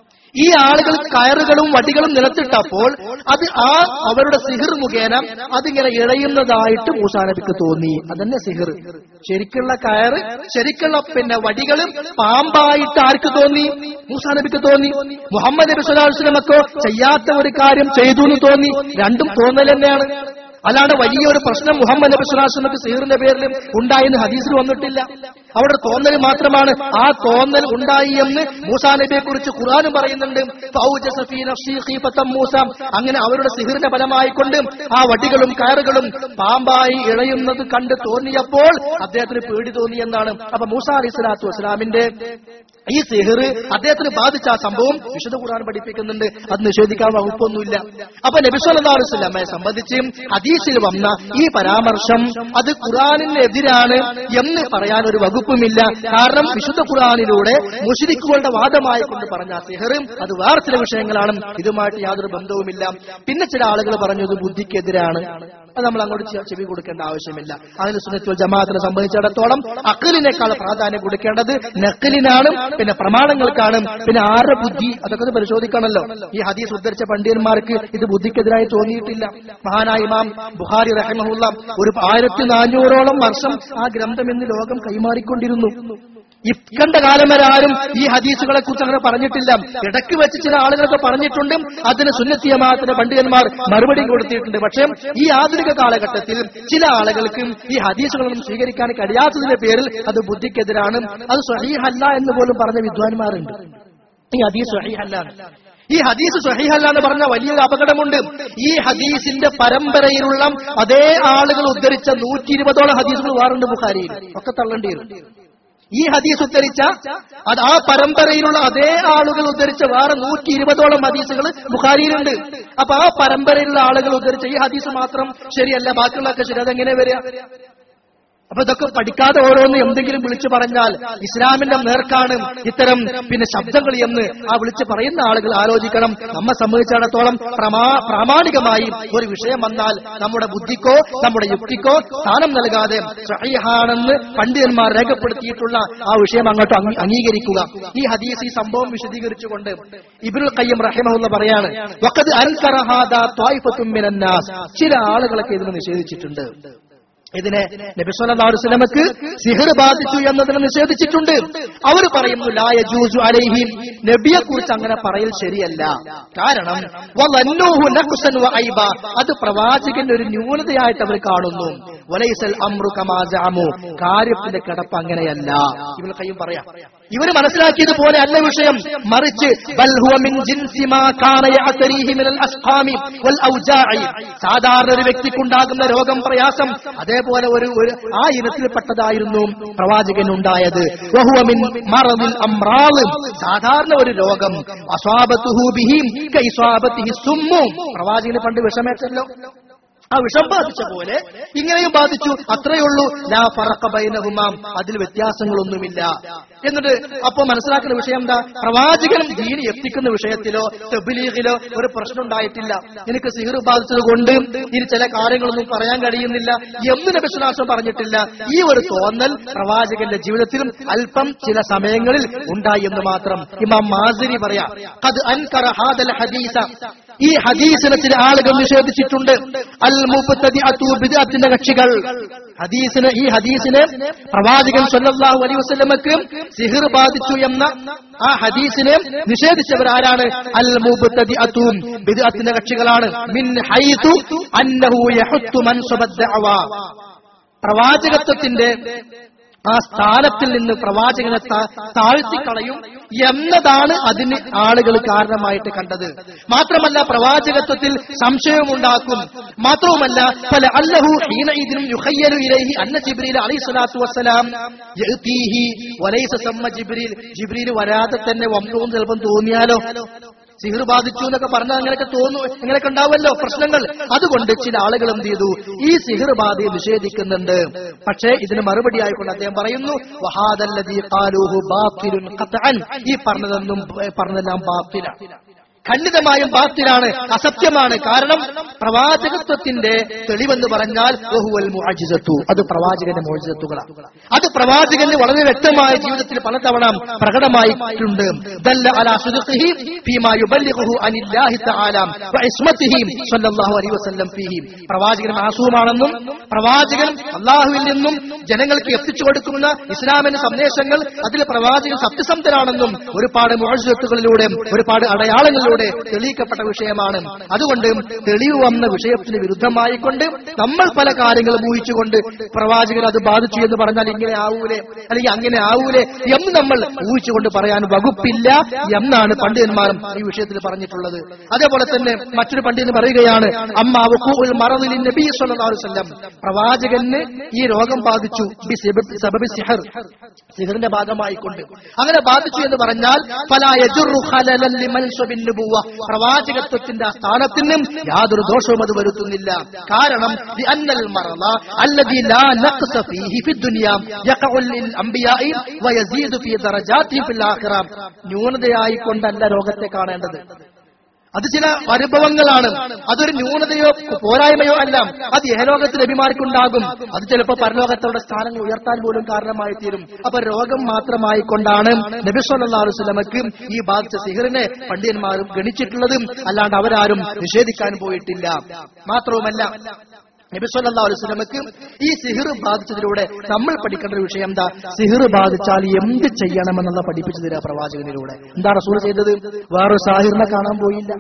ഈ ആളുകൾ കയറുകളും വടികളും നിലത്തിട്ടപ്പോൾ അത് ആ അവരുടെ സിഹിർ മുഖേന അതിങ്ങനെ ഇഴയുന്നതായിട്ട് മൂസാ നബിക്ക് തോന്നി അതന്നെ സിഹിർ ശരിക്കുള്ള കയറ് ശരിക്കുള്ള പിന്നെ വടികളും പാമ്പായിട്ട് ആർക്ക് തോന്നി മൂസാ നബിക്ക് തോന്നി മുഹമ്മദ് നബി സ്വലാഹു വസ്ലമക്കോ ചെയ്യാത്ത ഒരു കാര്യം ചെയ്തു എന്ന് തോന്നി രണ്ടും തോന്നൽ തന്നെയാണ് അല്ലാണ്ട് വലിയൊരു പ്രശ്നം മുഹമ്മദ് നബി സ്വലാസ്ലമക്ക് സീറിന്റെ പേരിൽ ഉണ്ടായെന്ന് ഹദീസിൽ വന്നിട്ടില്ല അവിടെ തോന്നൽ മാത്രമാണ് ആ തോന്നൽ ഉണ്ടായി എന്ന് മൂസാ നബിയെ കുറിച്ച് ഖുറാനും പറയുന്നുണ്ട് ഫൗജസ ഫീ നഫ്സി ഖീഫത്തം മൂസ അങ്ങനെ അവരുടെ സിഹിറിന്റെ ഫലമായിക്കൊണ്ട് ആ വടികളും കയറുകളും പാമ്പായി ഇഴയുന്നത് കണ്ട് തോന്നിയപ്പോൾ അദ്ദേഹത്തിന് പേടി തോന്നി എന്നാണ് അപ്പൊ മൂസ അലൈഹി സ്വലാത്തു വസ്സലാമിന്റെ ഈ സിഹിർ അദ്ദേഹത്തിന് ബാധിച്ച ആ സംഭവം വിശുദ്ധ ഖുർആൻ പഠിപ്പിക്കുന്നുണ്ട് അത് നിഷേധിക്കാൻ വകുപ്പൊന്നുമില്ല അപ്പൊ നബി സല്ലല്ലാഹു അലൈഹി വസല്ലമയെ സംബന്ധിച്ച് ഹദീസിൽ വന്ന ഈ പരാമർശം അത് ഖുർആനിനെതിരാണ് എന്ന് പറയാൻ ഒരു വകുപ്പുമില്ല കാരണം വിശുദ്ധ ഖുർആനിലൂടെ മുഷിരിക്കുകളുടെ വാദമായി കൊണ്ട് പറഞ്ഞ ആ സിഹറും അത് വേറെ ചില വിഷയങ്ങളാണ് ഇതുമായിട്ട് യാതൊരു ബന്ധവുമില്ല പിന്നെ ചില ആളുകൾ പറഞ്ഞു ഇത് ബുദ്ധിക്കെതിരാണ് അത് നമ്മൾ അങ്ങോട്ട് ചെ- ചെവി കൊടുക്കേണ്ട ആവശ്യമില്ല അതിന് സുന്നത്തുൽ ജമാഅത്തിനെ സംബന്ധിച്ചിടത്തോളം അക്കലിനേക്കാൾ പ്രാധാന്യം കൊടുക്കേണ്ടത് നക്കലിനാണ് പിന്നെ പ്രമാണങ്ങൾക്കാണ് പിന്നെ ആരുടെ ബുദ്ധി അതൊക്കെ ഒന്ന് പരിശോധിക്കണമല്ലോ ഈ ഹദീസ് ഉദ്ധരിച്ച പണ്ഡിതന്മാർക്ക് ഇത് ബുദ്ധിക്കെതിരായി തോന്നിയിട്ടില്ല മഹാനായ ഇമാം ബുഹാരി റഹ്മഹുല്ല ഒരു ആയിരത്തി നാനൂറോളം വർഷം ആ ഗ്രന്ഥം ഇന്ന് ലോകം കൈമാറിക്കൊണ്ടിരുന്നു ഇക്കണ്ട കാലം വരെ ആരും ഈ ഹദീസുകളെ കുറിച്ച് അങ്ങനെ പറഞ്ഞിട്ടില്ല ഇടയ്ക്ക് വെച്ച് ചില ആളുകളൊക്കെ പറഞ്ഞിട്ടുണ്ട് അതിന് സുന്നത്തിയമാത്തിന്റെ പണ്ഡിതന്മാർ മറുപടി കൊടുത്തിട്ടുണ്ട് പക്ഷേ ഈ ആധുനിക കാലഘട്ടത്തിൽ ചില ആളുകൾക്ക് ഈ ഹദീസുകളൊന്നും സ്വീകരിക്കാൻ കഴിയാത്തതിന്റെ പേരിൽ അത് ബുദ്ധിക്കെതിരാണ് അത് സ്വഹീഹല്ല എന്ന് പോലും പറഞ്ഞ വിദ്വാൻമാരുണ്ട് ഈ ഹദീസ് സ്വഹീഹല്ല ഈ ഹദീസ് സ്വഹീഹല്ല എന്ന് പറഞ്ഞ വലിയൊരു അപകടമുണ്ട് ഈ ഹദീസിന്റെ പരമ്പരയിലുള്ള അതേ ആളുകൾ ഉദ്ധരിച്ച നൂറ്റി ഇരുപതോളം ഹദീസുകൾ വേറുണ്ട് ബുഖാരിയിൽ ഒക്കെ തള്ളേണ്ടി വരും ഈ ഹദീസ് ഉദ്ധരിച്ച അത് ആ പരമ്പരയിലുള്ള അതേ ആളുകൾ ഉദ്ധരിച്ച വേറെ നൂറ്റി ഇരുപതോളം ഹദീസുകൾ ബുഖാരിയിലുണ്ട് അപ്പൊ ആ പരമ്പരയിലുള്ള ആളുകൾ ഉദ്ധരിച്ച ഈ ഹദീസ് മാത്രം ശരിയല്ല ബാക്കിയുള്ളതൊക്കെ ശരി അതെങ്ങനെ വരിക അപ്പൊ ഇതൊക്കെ പഠിക്കാതെ ഓരോന്ന് എന്തെങ്കിലും വിളിച്ചു പറഞ്ഞാൽ ഇസ്ലാമിന്റെ നേർക്കാണ് ഇത്തരം പിന്നെ ശബ്ദങ്ങൾ എന്ന് ആ വിളിച്ച് പറയുന്ന ആളുകൾ ആലോചിക്കണം നമ്മെ സംബന്ധിച്ചിടത്തോളം പ്രമാ പ്രാമാണികമായി ഒരു വിഷയം വന്നാൽ നമ്മുടെ ബുദ്ധിക്കോ നമ്മുടെ യുക്തിക്കോ സ്ഥാനം നൽകാതെ സഹിഹാണെന്ന് പണ്ഡിതന്മാർ രേഖപ്പെടുത്തിയിട്ടുള്ള ആ വിഷയം അങ്ങോട്ട് അംഗീ- അംഗീകരിക്കുക ഈ ഹദീസ് ഈ സംഭവം വിശദീകരിച്ചുകൊണ്ട് ഇബ്രുൽ ഖയ്യം റഹിമഹുല്ല പറയാണ് വഖദ് അൻകറ ഹാദാ ത്വായിഫത്തും മിനന്നാസ് ചില ആളുകളൊക്കെ ഇതിനെ നിഷേധിച്ചിട്ടുണ്ട് ഇതിനെ നബി സല്ലല്ലാഹു അലൈഹി വസല്ലമക്ക് സിഹർ ബാധിച്ചു എന്നതിനെ നിഷേധിച്ചിട്ടുണ്ട് അവർ പറയുന്നു ലാ യജൂസു അലൈഹിം നബിയെ കുറിച്ച് അങ്ങനെ പറയൽ ശരിയല്ല കാരണം വലന്നൂഹു നഖ്സൻ വഐബ അത് പ്രവാചകന്റെ ഒരു ന്യൂനതയായിട്ട് അവർ കാണുന്നു വലൈസൽ അംറു കമാ ജഅമു കാര്യത്തിന്റെ കിടപ്പ് അങ്ങനെയല്ല ഇബ്നുൽ ഖയ്യിം പറയാം ഇവര് മനസ്സിലാക്കിയതുപോലെ അല്ല വിഷയം മറിച്ച് ബൽ ഹുവ മിൻ ജിൻസി മാ കാന യഅതരീഹി മിനൽ അസ്ഖാമി വൽ ഔജാഇ സാധാരണ ഒരു വ്യക്തിക്കുണ്ടാകുന്ന രോഗം പ്രയാസം അതേപോലെ ഒരു ഒരു ആ ഇനത്തിൽപ്പെട്ടതായിരുന്നു പ്രവാചകനുണ്ടായത് വഹുവ മിൻ മറദിൽ അംറാദ് സാധാരണ ഒരു രോഗം അസ്വാബത്തുഹു ബിഹിം കൈസ്വാബത്തിഹി സുമ്മു പ്രവാചകന് പണ്ട് വിഷമേറ്റല്ലോ ആ വിഷം ബാധിച്ച പോലെ ഇങ്ങനെയും ബാധിച്ചു അത്രയേ ഉള്ളൂ ലാ ഫറഖ ബൈനഹുമാം അതിൽ വ്യത്യാസങ്ങളൊന്നുമില്ല എന്നിട്ട് അപ്പൊ മനസ്സിലാക്കുന്ന വിഷയം എന്താ പ്രവാചകൻ ദീനി എത്തിക്കുന്ന വിഷയത്തിലോ തെബിലീഗിലോ ഒരു പ്രശ്നം ഉണ്ടായിട്ടില്ല എനിക്ക് സിഹിർ ബാധിച്ചത് കൊണ്ട് ഇനി ചില കാര്യങ്ങളൊന്നും പറയാൻ കഴിയുന്നില്ല എന്ന് നബിസ്വലാസം പറഞ്ഞിട്ടില്ല ഈ ഒരു തോന്നൽ പ്രവാചകന്റെ ജീവിതത്തിലും അല്പം ചില സമയങ്ങളിൽ ഉണ്ടായി എന്ന് മാത്രം ഇമാം മാസിരി പറയാം അത് അൻകറ ഹാദൽ ഹദീസ ഈ ഹദീസിനെ ചില ആളുകൾ നിഷേധിച്ചിട്ടുണ്ട് അൽ മുബ്തദിഅത്തു ബിദ്അത്തിന്റെ കക്ഷികൾ ഹദീസിന് ഈ ഹദീസിന് പ്രവാചകൻ സല്ലല്ലാഹു അലൈഹി വസല്ലമക്ക് സിഹിർ ബാധിച്ചു എന്ന ആ ഹദീസിനെ നിഷേധിച്ചവർ ആരാണ് അൽ മുബ്തദിഅത്തും ബിദ്അത്തിന്റെ കക്ഷികളാണ് മിൻ ഹൈതു അന്നഹു യഹുത്തു മൻസബ ദഅവ പ്രവാചകത്വത്തിന്റെ ആ സ്ഥാനത്തിൽ നിന്ന് പ്രവാചകനെ താ- താഴ്ത്തിക്കളയും എന്നതാണ് അതിന് ആളുകൾ കാരണമായിട്ട് കണ്ടത് മാത്രമല്ല പ്രവാചകത്വത്തിൽ സംശയമുണ്ടാക്കും മാത്രവുമല്ല പല അല്ലഹു ഹീനഇദിനും യുഹയ്യലു ഇലൈഹി അന്ന ജിബ്രീൽ അലൈഹി സ്വലാത്തു വസ്സലാം യഅ്തീഹി വലൈസ സമ്മ ജിബ്രീൽ ജിബ്രീൽ വരാതെ തന്നെ വന്നു എന്ന് ചിലപ്പം തോന്നിയാലോ സിഹിർ ബാധിച്ചു എന്നൊക്കെ പറഞ്ഞാൽ അങ്ങനെയൊക്കെ തോന്നു ഇങ്ങനെയൊക്കെ ഉണ്ടാവുമല്ലോ പ്രശ്നങ്ങൾ അതുകൊണ്ട് ചില ആളുകൾ എന്ത് ചെയ്തു ഈ സിഹിർ ബാധയെ നിഷേധിക്കുന്നുണ്ട് പക്ഷേ ഇതിന് മറുപടി ആയിക്കൊണ്ട് അദ്ദേഹം പറയുന്നു വഹാദല്ലദീ ഖാലൂഹു ബാത്തിലുൻ ഖത്അൻ ഈ പറഞ്ഞതൊന്നും ഏ, പറഞ്ഞതെല്ലാം ബാത്തില ഖണ്ഡിതമായും ബാത്തിലാണ് അസത്യമാണ് കാരണം പ്രവാചകത്വത്തിന്റെ തെളിവെന്ന് പറഞ്ഞാൽ വഹുവൽ മുഅജിസത്തു അത് പ്രവാചകന്റെ മോചിതത്തുകളാണ് അത് പ്രവാചകന് വളരെ വ്യക്തമായ ജീവിതത്തിൽ പലതവണ പ്രകടമായിട്ടുണ്ട് ദല്ല അലാ സുദ്ഖിഹി ഫീമാ യുബല്ലിഗുഹു അനില്ലാഹി തആല വഇസ്മതിഹി സ്വല്ലല്ലാഹു അലൈഹി വസല്ലം ഫീഹി പ്രവാചകൻ മാസൂമാണെന്നും പ്രവാചകൻ അള്ളാഹുവിൽ നിന്നും ജനങ്ങൾക്ക് എത്തിച്ചു കൊടുക്കുന്ന ഇസ്ലാമിന്റെ സന്ദേശങ്ങൾ അതിൽ പ്രവാചകൻ സത്യസന്ധനാണെന്നും ഒരുപാട് മുഴജത്തുകളിലൂടെ ഒരുപാട് അടയാളങ്ങളിലൂടെ തെളിയിക്കപ്പെട്ട വിഷയമാണ് അതുകൊണ്ട് തെളിവ് വന്ന വിഷയത്തിന് വിരുദ്ധമായിക്കൊണ്ട് നമ്മൾ പല കാര്യങ്ങളും ഊഹിച്ചുകൊണ്ട് പ്രവാചകൻ അത് ബാധിച്ചു എന്ന് പറഞ്ഞാൽ ഇങ്ങനെ ആവൂലേ അല്ലെങ്കിൽ അങ്ങനെ ആവൂലേ എന്ന് നമ്മൾ ഊഹിച്ചുകൊണ്ട് പറയാൻ വകുപ്പില്ല എന്നാണ് പണ്ഡിതന്മാരും ഈ വിഷയത്തിൽ പറഞ്ഞിട്ടുള്ളത് അതേപോലെ തന്നെ മറ്റൊരു പണ്ഡിതൻ പറയുകയാണ് അമ്മ വഖൂഉൽ മറദിൽ നബി സല്ലല്ലാഹു അലൈഹി വസല്ലം പ്രവാചകന് ഈ രോഗം ബാധിച്ചു ബി സബബ് സബബി സിഹർ സിഹറിന്റെ ഭാഗമായിക്കൊണ്ട് അങ്ങനെ ബാധിച്ചു എന്ന് പറഞ്ഞാൽ ഫലാ യജുറു ഖലലൻ ലിമൻസബിൻ നുബുവ പ്രവാചകത്വത്തിന്റെ ആ സ്ഥാനത്തിനും യാതൊരു ദോഷവും അത് വരുത്തുന്നില്ല കാരണം ലിഅന്നൽ മറള അല്ലദി ലാ നഖ്സ ഫീഹി ഫിദ്ദുനിയ യഖഉ ലിൽ അംബിയാഇ വയസീദു ഫീ ദറജാതിഹിം ഫിൽ ആഖിറ ന്യൂനതയായി കൊണ്ടല്ല രോഗത്തെ കാണേണ്ടത് അത് ചില അനുഭവങ്ങളാണ് അതൊരു ന്യൂനതയോ പോരായ്മയോ അല്ല അത് ഏലോകത്തിൽ നബിമാർക്കുണ്ടാകും അത് ചിലപ്പോൾ പരലോകത്തോടെ സ്ഥാനങ്ങൾ ഉയർത്താൻ പോലും കാരണമായി തീരും അപ്പൊ രോഗം മാത്രമായി കൊണ്ടാണ് നബി സല്ലല്ലാഹു അലൈഹി വസല്ലമക്ക് ഈ ബാധിച്ച സിഹറിനെ പണ്ഡിതന്മാരും ഗണിച്ചിട്ടുള്ളതും അല്ലാണ്ട് അവരാരും നിഷേധിക്കാൻ പോയിട്ടില്ല മാത്രവുമല്ല നബി സല്ലല്ലാഹു അലൈഹി വസല്ലമക്ക് ഈ സിഹിർ ബാധിച്ചതിലൂടെ നമ്മൾ പഠിക്കേണ്ട ഒരു വിഷയം എന്താ സിഹിർ ബാധിച്ചാൽ എന്ത് ചെയ്യണമെന്നുള്ള പഠിപ്പിച്ചു തരാ പ്രവാചകനിലൂടെ എന്താ റസൂൽ ചെയ്തത് വേറെ സാഹിറിനെ കാണാൻ പോയില്ല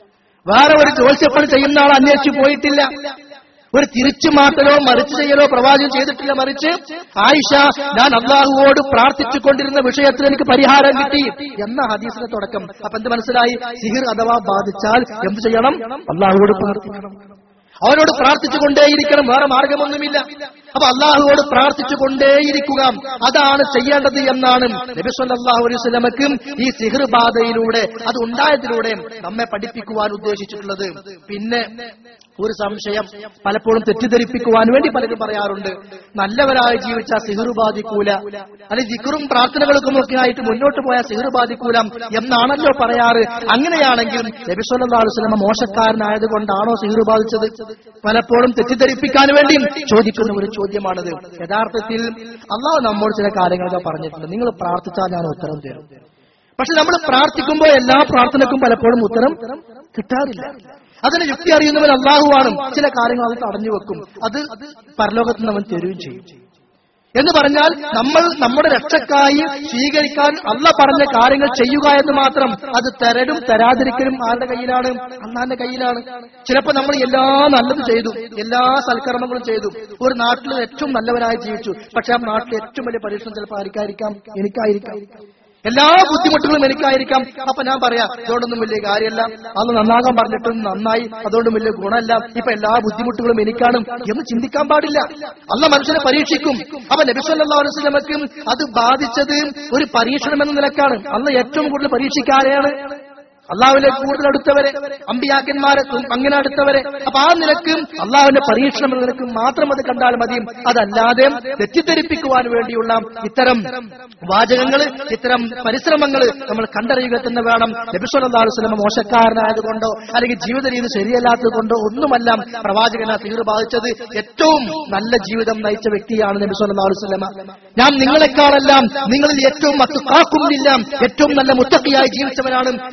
വേറെ ഒരു ജോത്സ്യപ്പണി ചെയ്യുന്ന ആൾ അന്വേഷിച്ചു പോയിട്ടില്ല ഒരു തിരിച്ചു മാറ്റലോ മറിച്ച് ചെയ്യലോ പ്രവാചകൻ ചെയ്തിട്ടില്ല മറിച്ച് ആയിഷ ഞാൻ അള്ളാഹുവോട് പ്രാർത്ഥിച്ചു കൊണ്ടിരുന്ന വിഷയത്തിൽ എനിക്ക് പരിഹാരം കിട്ടി എന്ന ഹദീസിന്റെ തുടക്കം അപ്പൊ എന്ത് മനസ്സിലായി സിഹിർ അഥവാ ബാധിച്ചാൽ എന്ത് ചെയ്യണം അള്ളാഹുവോട് പ്രാർത്ഥിക്കണം അവനോട് പ്രാർത്ഥിച്ചുകൊണ്ടേയിരിക്കണം വേറെ മാർഗമൊന്നുമില്ല അപ്പൊ അള്ളാഹുവോട് പ്രാർത്ഥിച്ചുകൊണ്ടേയിരിക്കുക അതാണ് ചെയ്യേണ്ടത് എന്നാണ് നബി സല്ലല്ലാഹു അലൈഹി വസല്ലമക്ക് ഈ സിഹർ ബാധയിലൂടെ അത് ഉണ്ടായതിലൂടെ നമ്മെ പഠിപ്പിക്കുവാൻ ഉദ്ദേശിച്ചിട്ടുള്ളത് പിന്നെ ഒരു സംശയം പലപ്പോഴും തെറ്റിദ്ധരിപ്പിക്കുവാൻ വേണ്ടി പലരും പറയാറുണ്ട് നല്ലവരായി ജീവിച്ച സിഹർ ബാധിക്കൂല അല്ലെങ്കിൽ ദിക്കറും പ്രാർത്ഥനകൾക്കും ഒക്കെ ആയിട്ട് മുന്നോട്ട് പോയാൽ സിഹർ ബാധിക്കൂല എന്നാണല്ലോ പറയാറ് അങ്ങനെയാണെങ്കിൽ നബി സല്ലല്ലാഹു അലൈഹി വസല്ലമ മോശക്കാരനായത് കൊണ്ടാണോ സിഹർ ബാധിച്ചത് പലപ്പോഴും തെറ്റിദ്ധരിപ്പിക്കാൻ വേണ്ടിയും ചോദിക്കുന്ന ഒരു ചോദ്യമാണിത് യഥാർത്ഥത്തിൽ അള്ളാഹു നമ്മോട് ചില കാര്യങ്ങളൊക്കെ പറഞ്ഞിട്ടുണ്ട് നിങ്ങൾ പ്രാർത്ഥിച്ചാൽ ഞാൻ ഉത്തരം തരും പക്ഷെ നമ്മൾ പ്രാർത്ഥിക്കുമ്പോൾ എല്ലാ പ്രാർത്ഥനക്കും പലപ്പോഴും ഉത്തരം കിട്ടാറില്ല അതിന് യുക്തി അറിയുന്നവൻ അള്ളാഹുവാണ് ചില കാര്യങ്ങൾ അത് തടഞ്ഞു വെക്കും അത് പരലോകത്ത് നിന്ന് അവൻ തരുകയും ചെയ്യും എന്ന് പറഞ്ഞാൽ നമ്മൾ നമ്മുടെ രക്ഷക്കായി സ്വീകരിക്കാൻ അല്ല പറഞ്ഞ കാര്യങ്ങൾ ചെയ്യുക എന്ന് മാത്രം അത് തരലും തരാതിരിക്കലും ആരുടെ കയ്യിലാണ് അള്ളാന്റെ കയ്യിലാണ് ചിലപ്പോൾ നമ്മൾ എല്ലാ നല്ലത് ചെയ്തു എല്ലാ സൽക്കർമ്മങ്ങളും ചെയ്തു ഒരു നാട്ടിൽ ഏറ്റവും നല്ലവരായി ജീവിച്ചു പക്ഷെ ആ നാട്ടിൽ ഏറ്റവും വലിയ പരീക്ഷണം ചിലപ്പോൾ ആർക്കായിരിക്കാം എനിക്കായിരിക്കാം എല്ലാ ബുദ്ധിമുട്ടുകളും എനിക്കായിരിക്കാം അപ്പൊ ഞാൻ പറയാം അതുകൊണ്ടൊന്നും വലിയ കാര്യമല്ല അന്ന് നന്നാകാൻ പറഞ്ഞിട്ടും നന്നായി അതുകൊണ്ട് വലിയ ഗുണമല്ല ഇപ്പൊ എല്ലാ ബുദ്ധിമുട്ടുകളും എനിക്കാണ് എന്ന് ചിന്തിക്കാൻ പാടില്ല അല്ല മനുഷ്യനെ പരീക്ഷിക്കും അപ്പൊ നബിസ്വല്ലാ വസ്ലമക്കും അത് ബാധിച്ചത് ഒരു പരീക്ഷണം എന്ന നിലക്കാണ് അന്ന് ഏറ്റവും കൂടുതൽ പരീക്ഷിക്കാരെയാണ് അള്ളാഹുവിലേക്ക് കൂടുതൽ അടുത്തവരെ അമ്പിയാക്കന്മാരെ അങ്ങനെ അടുത്തവരെ അപ്പൊ ആ നിലക്ക് അള്ളാഹുവിന്റെ പരീക്ഷണം എന്ന നിലക്ക് മാത്രം അത് കണ്ടാൽ മതിയും അതല്ലാതെ തെറ്റിദ്ധരിപ്പിക്കുവാൻ വേണ്ടിയുള്ള ഇത്തരം വാചകങ്ങൾ ഇത്തരം പരിശ്രമങ്ങൾ നമ്മൾ കണ്ടറിയുക തന്നെ വേണം നബിസ്വല്ലാസ്ലമ മോശക്കാരനായതുകൊണ്ടോ അല്ലെങ്കിൽ ജീവിത രീതി ശരിയല്ലാത്തത് കൊണ്ടോ ഒന്നുമല്ല പ്രവാചകനെ തീർ ബാധിച്ചത് ഏറ്റവും നല്ല ജീവിതം നയിച്ച വ്യക്തിയാണ് നബി സല്ലല്ലാഹു അലൈഹി വസല്ലമ ഞാൻ നിങ്ങളെക്കാളെല്ലാം നിങ്ങളിൽ ഏറ്റവും മത്തുക്കാക്കുമില്ല ഏറ്റവും നല്ല മുത്തക്കിയായി ജീവിച്ചവനാണ് എന്ന് നബി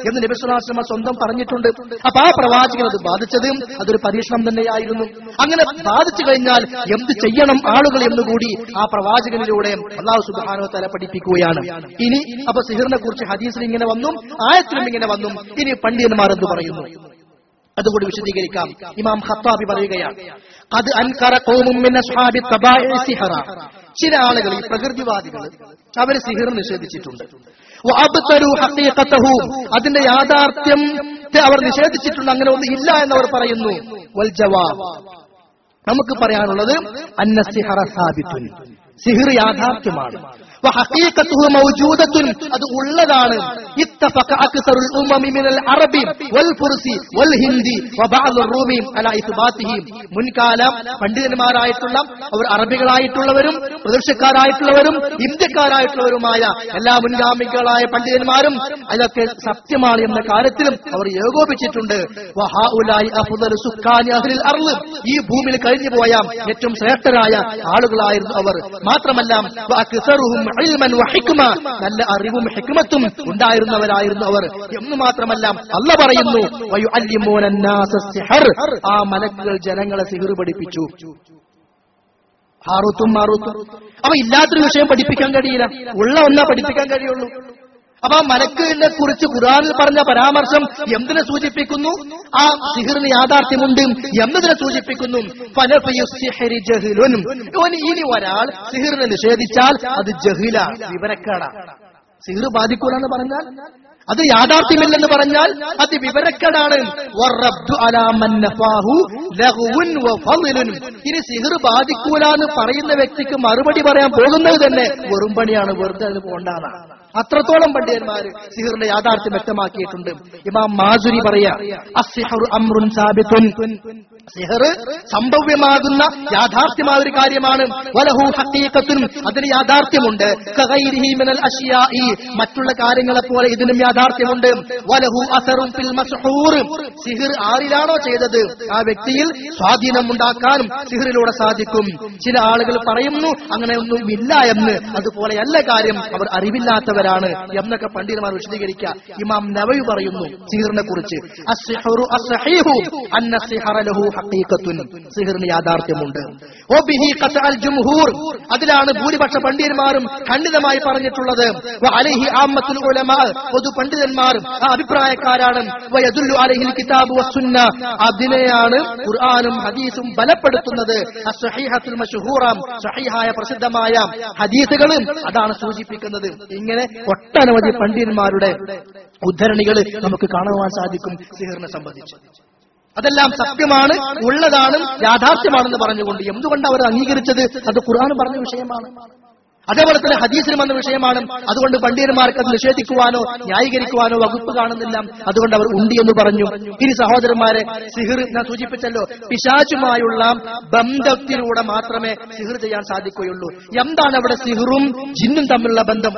നബിസ്വലാശ്രമ സ്വന്തം പറഞ്ഞിട്ടുണ്ട് അപ്പൊ ആ പ്രവാചകൻ അത് ബാധിച്ചത് അതൊരു പരീക്ഷണം തന്നെയായിരുന്നു അങ്ങനെ ബാധിച്ചു കഴിഞ്ഞാൽ എന്ത് ചെയ്യണം ആളുകൾ എന്നുകൂടി ആ പ്രവാചകനിലൂടെ അള്ളാഹു സുബാനോ തല പഠിപ്പിക്കുകയാണ് ഇനി അപ്പൊ സിഹിറിനെ കുറിച്ച് ഹദീസിൽ ഇങ്ങനെ വന്നു ആയത്തിലും ഇങ്ങനെ വന്നു ഇനി പണ്ഡിതന്മാർ എന്ത് പറയുന്നു അതുകൂടി വിശദീകരിക്കാം ഇമാം ഖത്താബി പറയുകയാണ് അത് അൻകറ ഖൗമും മിൻ അസ്ഹാബി തബാഇ സിഹറ ചില ആളുകൾ ഈ പ്രകൃതിവാദികൾ അവർ സിഹിർ നിഷേധിച്ചിട്ടുണ്ട് വഅബ്തലു ഹഖീഖതഹു അതിന്റെ യാഥാർത്ഥ്യം അവർ നിഷേധിച്ചിട്ടുണ്ട് അങ്ങനെ ഒന്നും ഇല്ല എന്നവർ പറയുന്നു വൽ ജവാബ് നമുക്ക് പറയാനുള്ളത് അന്ന സിഹറ സാബിത്തുൻ സിഹിർ യാഥാർത്ഥ്യമാണ് وحقيقته موجودة അത് ഉള്ളതാണ് اتفق أكثر الأمم من العرب والفرس والهند وبعض الروم على إثباته മുൻകാല പണ്ഡിതന്മാരായിട്ടുള്ള അവർ അറബികളായിട്ടുള്ളവരും പ്രദർശക്കാരായിട്ടുള്ളവരും ഇന്ത്യക്കാരായിട്ടുള്ളവരുമായ എല്ലാ മുൻഗാമികളായ പണ്ഡിതന്മാരും അതൊക്കെ സത്യമാണ് എന്ന കാര്യത്തിലും അവർ ഏകോപിച്ചിട്ടുണ്ട് വഹാഉലായി അഫ്ദലു സുക്കാനി അഹ്ലിൽ അർള് ഈ ഭൂമിയിൽ കഴിഞ്ഞു പോയ ഏറ്റവും ശ്രേഷ്ഠരായ ആളുകളായിരുന്നു അവർ മാത്രമല്ല വഅക്സറുഹും ഇൽമൻ വഹിക്മ നല്ല അറിവും ഹിക്മത്തും ഉണ്ടായിരുന്നവരായിരുന്നു അവർ എന്ന് മാത്രമല്ല അല്ല പറയുന്നു വയുഅല്ലിമൂന الناس السحر ആ മലക്കുകൾ ജനങ്ങളെ സിഹിർ പഠിപ്പിച്ചു ഹാറൂത്തും മാറൂത്തും അവ ഇല്ലാത്തൊരു വിഷയം പഠിപ്പിക്കാൻ കഴിയില്ല ഉള്ള ഒന്നാ പഠിപ്പിക്കാൻ കഴിയുള്ളൂ അപ്പൊ ആ മലക്കിനെ കുറിച്ച് ഖുറാനിൽ പറഞ്ഞ പരാമർശം എന്തിനെ സൂചിപ്പിക്കുന്നു ആ സിഹിറിന് യാഥാർത്ഥ്യമുണ്ട് എന്നതിനെ സൂചിപ്പിക്കുന്നു ഫലഫയു സിഹ്രി ജഹ്ലുൻ. ഇവന് ഇനി ഒരാൾ സിഹിറിനെ നിഷേധിച്ചാൽ അത് ജഹില വിവരക്കേടാണ് സിഹിർ ബാധിക്കൂലെന്ന് പറഞ്ഞാൽ അത് യാഥാർത്ഥ്യമില്ലെന്ന് പറഞ്ഞാൽ അത് വിവരക്കേടാണ് വറബ്ദു അലാ മൻ നഫാഹു ലഹുവുൻ വഫളിലുൻ. ഇനി സിഹിർ ബാധിക്കൂല എന്ന് പറയുന്ന വ്യക്തിക്ക് മറുപടി പറയാൻ പോകുന്നത് തന്നെ വെറും പണിയാണ് വെറുതെ അത് പോണ്ടാണ് അത്രത്തോളം പണ്ഡിതന്മാര് സിഹിറിന്റെ യാഥാർത്ഥ്യം വ്യക്തമാക്കിയിട്ടുണ്ട് ഇമാം മാസുരി പറയാ അസ്സിഹറു അമ്രുൻ സാബിത്തുൻ സിഹർ സംഭവ്യമാകുന്ന യാഥാർത്ഥ്യമായ ഒരു കാര്യമാണ് വലഹു ഹഖീഖത്തുൻ അതിന് യാഥാർത്ഥ്യമുണ്ട് കഗൈരിഹി മിനൽ അഷ്യാഇ മറ്റുള്ള കാര്യങ്ങളെ പോലെ ഇതിനും യാഥാർത്ഥ്യമുണ്ട് വലഹു അസറും ഫിൽ മസ്ഹൂർ സിഹിർ ആരിലാണോ ചെയ്തത് ആ വ്യക്തിയിൽ സ്വാധീനം ഉണ്ടാക്കാനും സിഹിറിലൂടെ സാധിക്കും ചില ആളുകൾ പറയുന്നു അങ്ങനെയൊന്നും ഇല്ല എന്ന് അതുപോലെയല്ല കാര്യം അവർ അറിവില്ലാത്തവരാണ് എന്നൊക്കെ പണ്ഡിതന്മാർ വിശദീകരിക്കുക ഇമാം നവയു പറയുന്നു സിഹിറിനെ കുറിച്ച് അസ്സിഹറു അസ്സഹീഹു അന്ന സിഹറ ലഹു ഹഖീഖത്തുൻ സിഹിറിന് യാഥാർത്ഥ്യമുണ്ട് വബിഹി ഖതഅൽ ജംഹൂർ അതിലാണ് ഭൂരിപക്ഷ പണ്ഡിതന്മാരും ഖണ്ഡിതമായി പറഞ്ഞിട്ടുള്ളത് വഅലൈഹി ആമ്മത്തുൽ ഉലമാ പൊതു പണ്ഡിതന്മാർ ആ അഭിപ്രായക്കാരാണ് വയദുല്ലു അലൈഹിൽ കിതാബു വസ്സുന്ന അതിനെയാണ് ഖുർആനും ഹദീസും ബലപ്പെടുത്തുന്നത് അസ്സഹീഹത്തുൽ മശ്ഹൂറാം സഹീഹായ പ്രസിദ്ധമായ ഹദീസുകളും അതാണ് സൂചിപ്പിക്കുന്നത് ഇങ്ങനെ ഒട്ടനവധി പണ്ഡിതന്മാരുടെ ഉദ്ധരണികൾ നമുക്ക് കാണുവാൻ സാധിക്കും സിഹിറിനെ സംബന്ധിച്ച് അതെല്ലാം സത്യമാണ് ഉള്ളതാണ് യാഥാർത്ഥ്യമാണെന്ന് പറഞ്ഞുകൊണ്ട് എന്തുകൊണ്ട് അവർ അംഗീകരിച്ചത് അത് ഖുർആൻ പറഞ്ഞ വിഷയമാണ് അതേപോലെ തന്നെ ഹദീസിലും വന്ന വിഷയമാണ് അതുകൊണ്ട് പണ്ഡിതന്മാർക്ക് അത് നിഷേധിക്കുവാനോ ന്യായീകരിക്കുവാനോ വകുപ്പ് കാണുന്നില്ല അതുകൊണ്ട് അവർ ഉണ്ട് എന്ന് പറഞ്ഞു ഇനി സഹോദരന്മാരെ സിഹിർ ഞാൻ സൂചിപ്പിച്ചല്ലോ പിശാചുമായുള്ള ബന്ധത്തിലൂടെ മാത്രമേ സിഹിർ ചെയ്യാൻ സാധിക്കുകയുള്ളൂ എന്താണ് അവിടെ സിഹിറും ജിന്നും തമ്മിലുള്ള ബന്ധം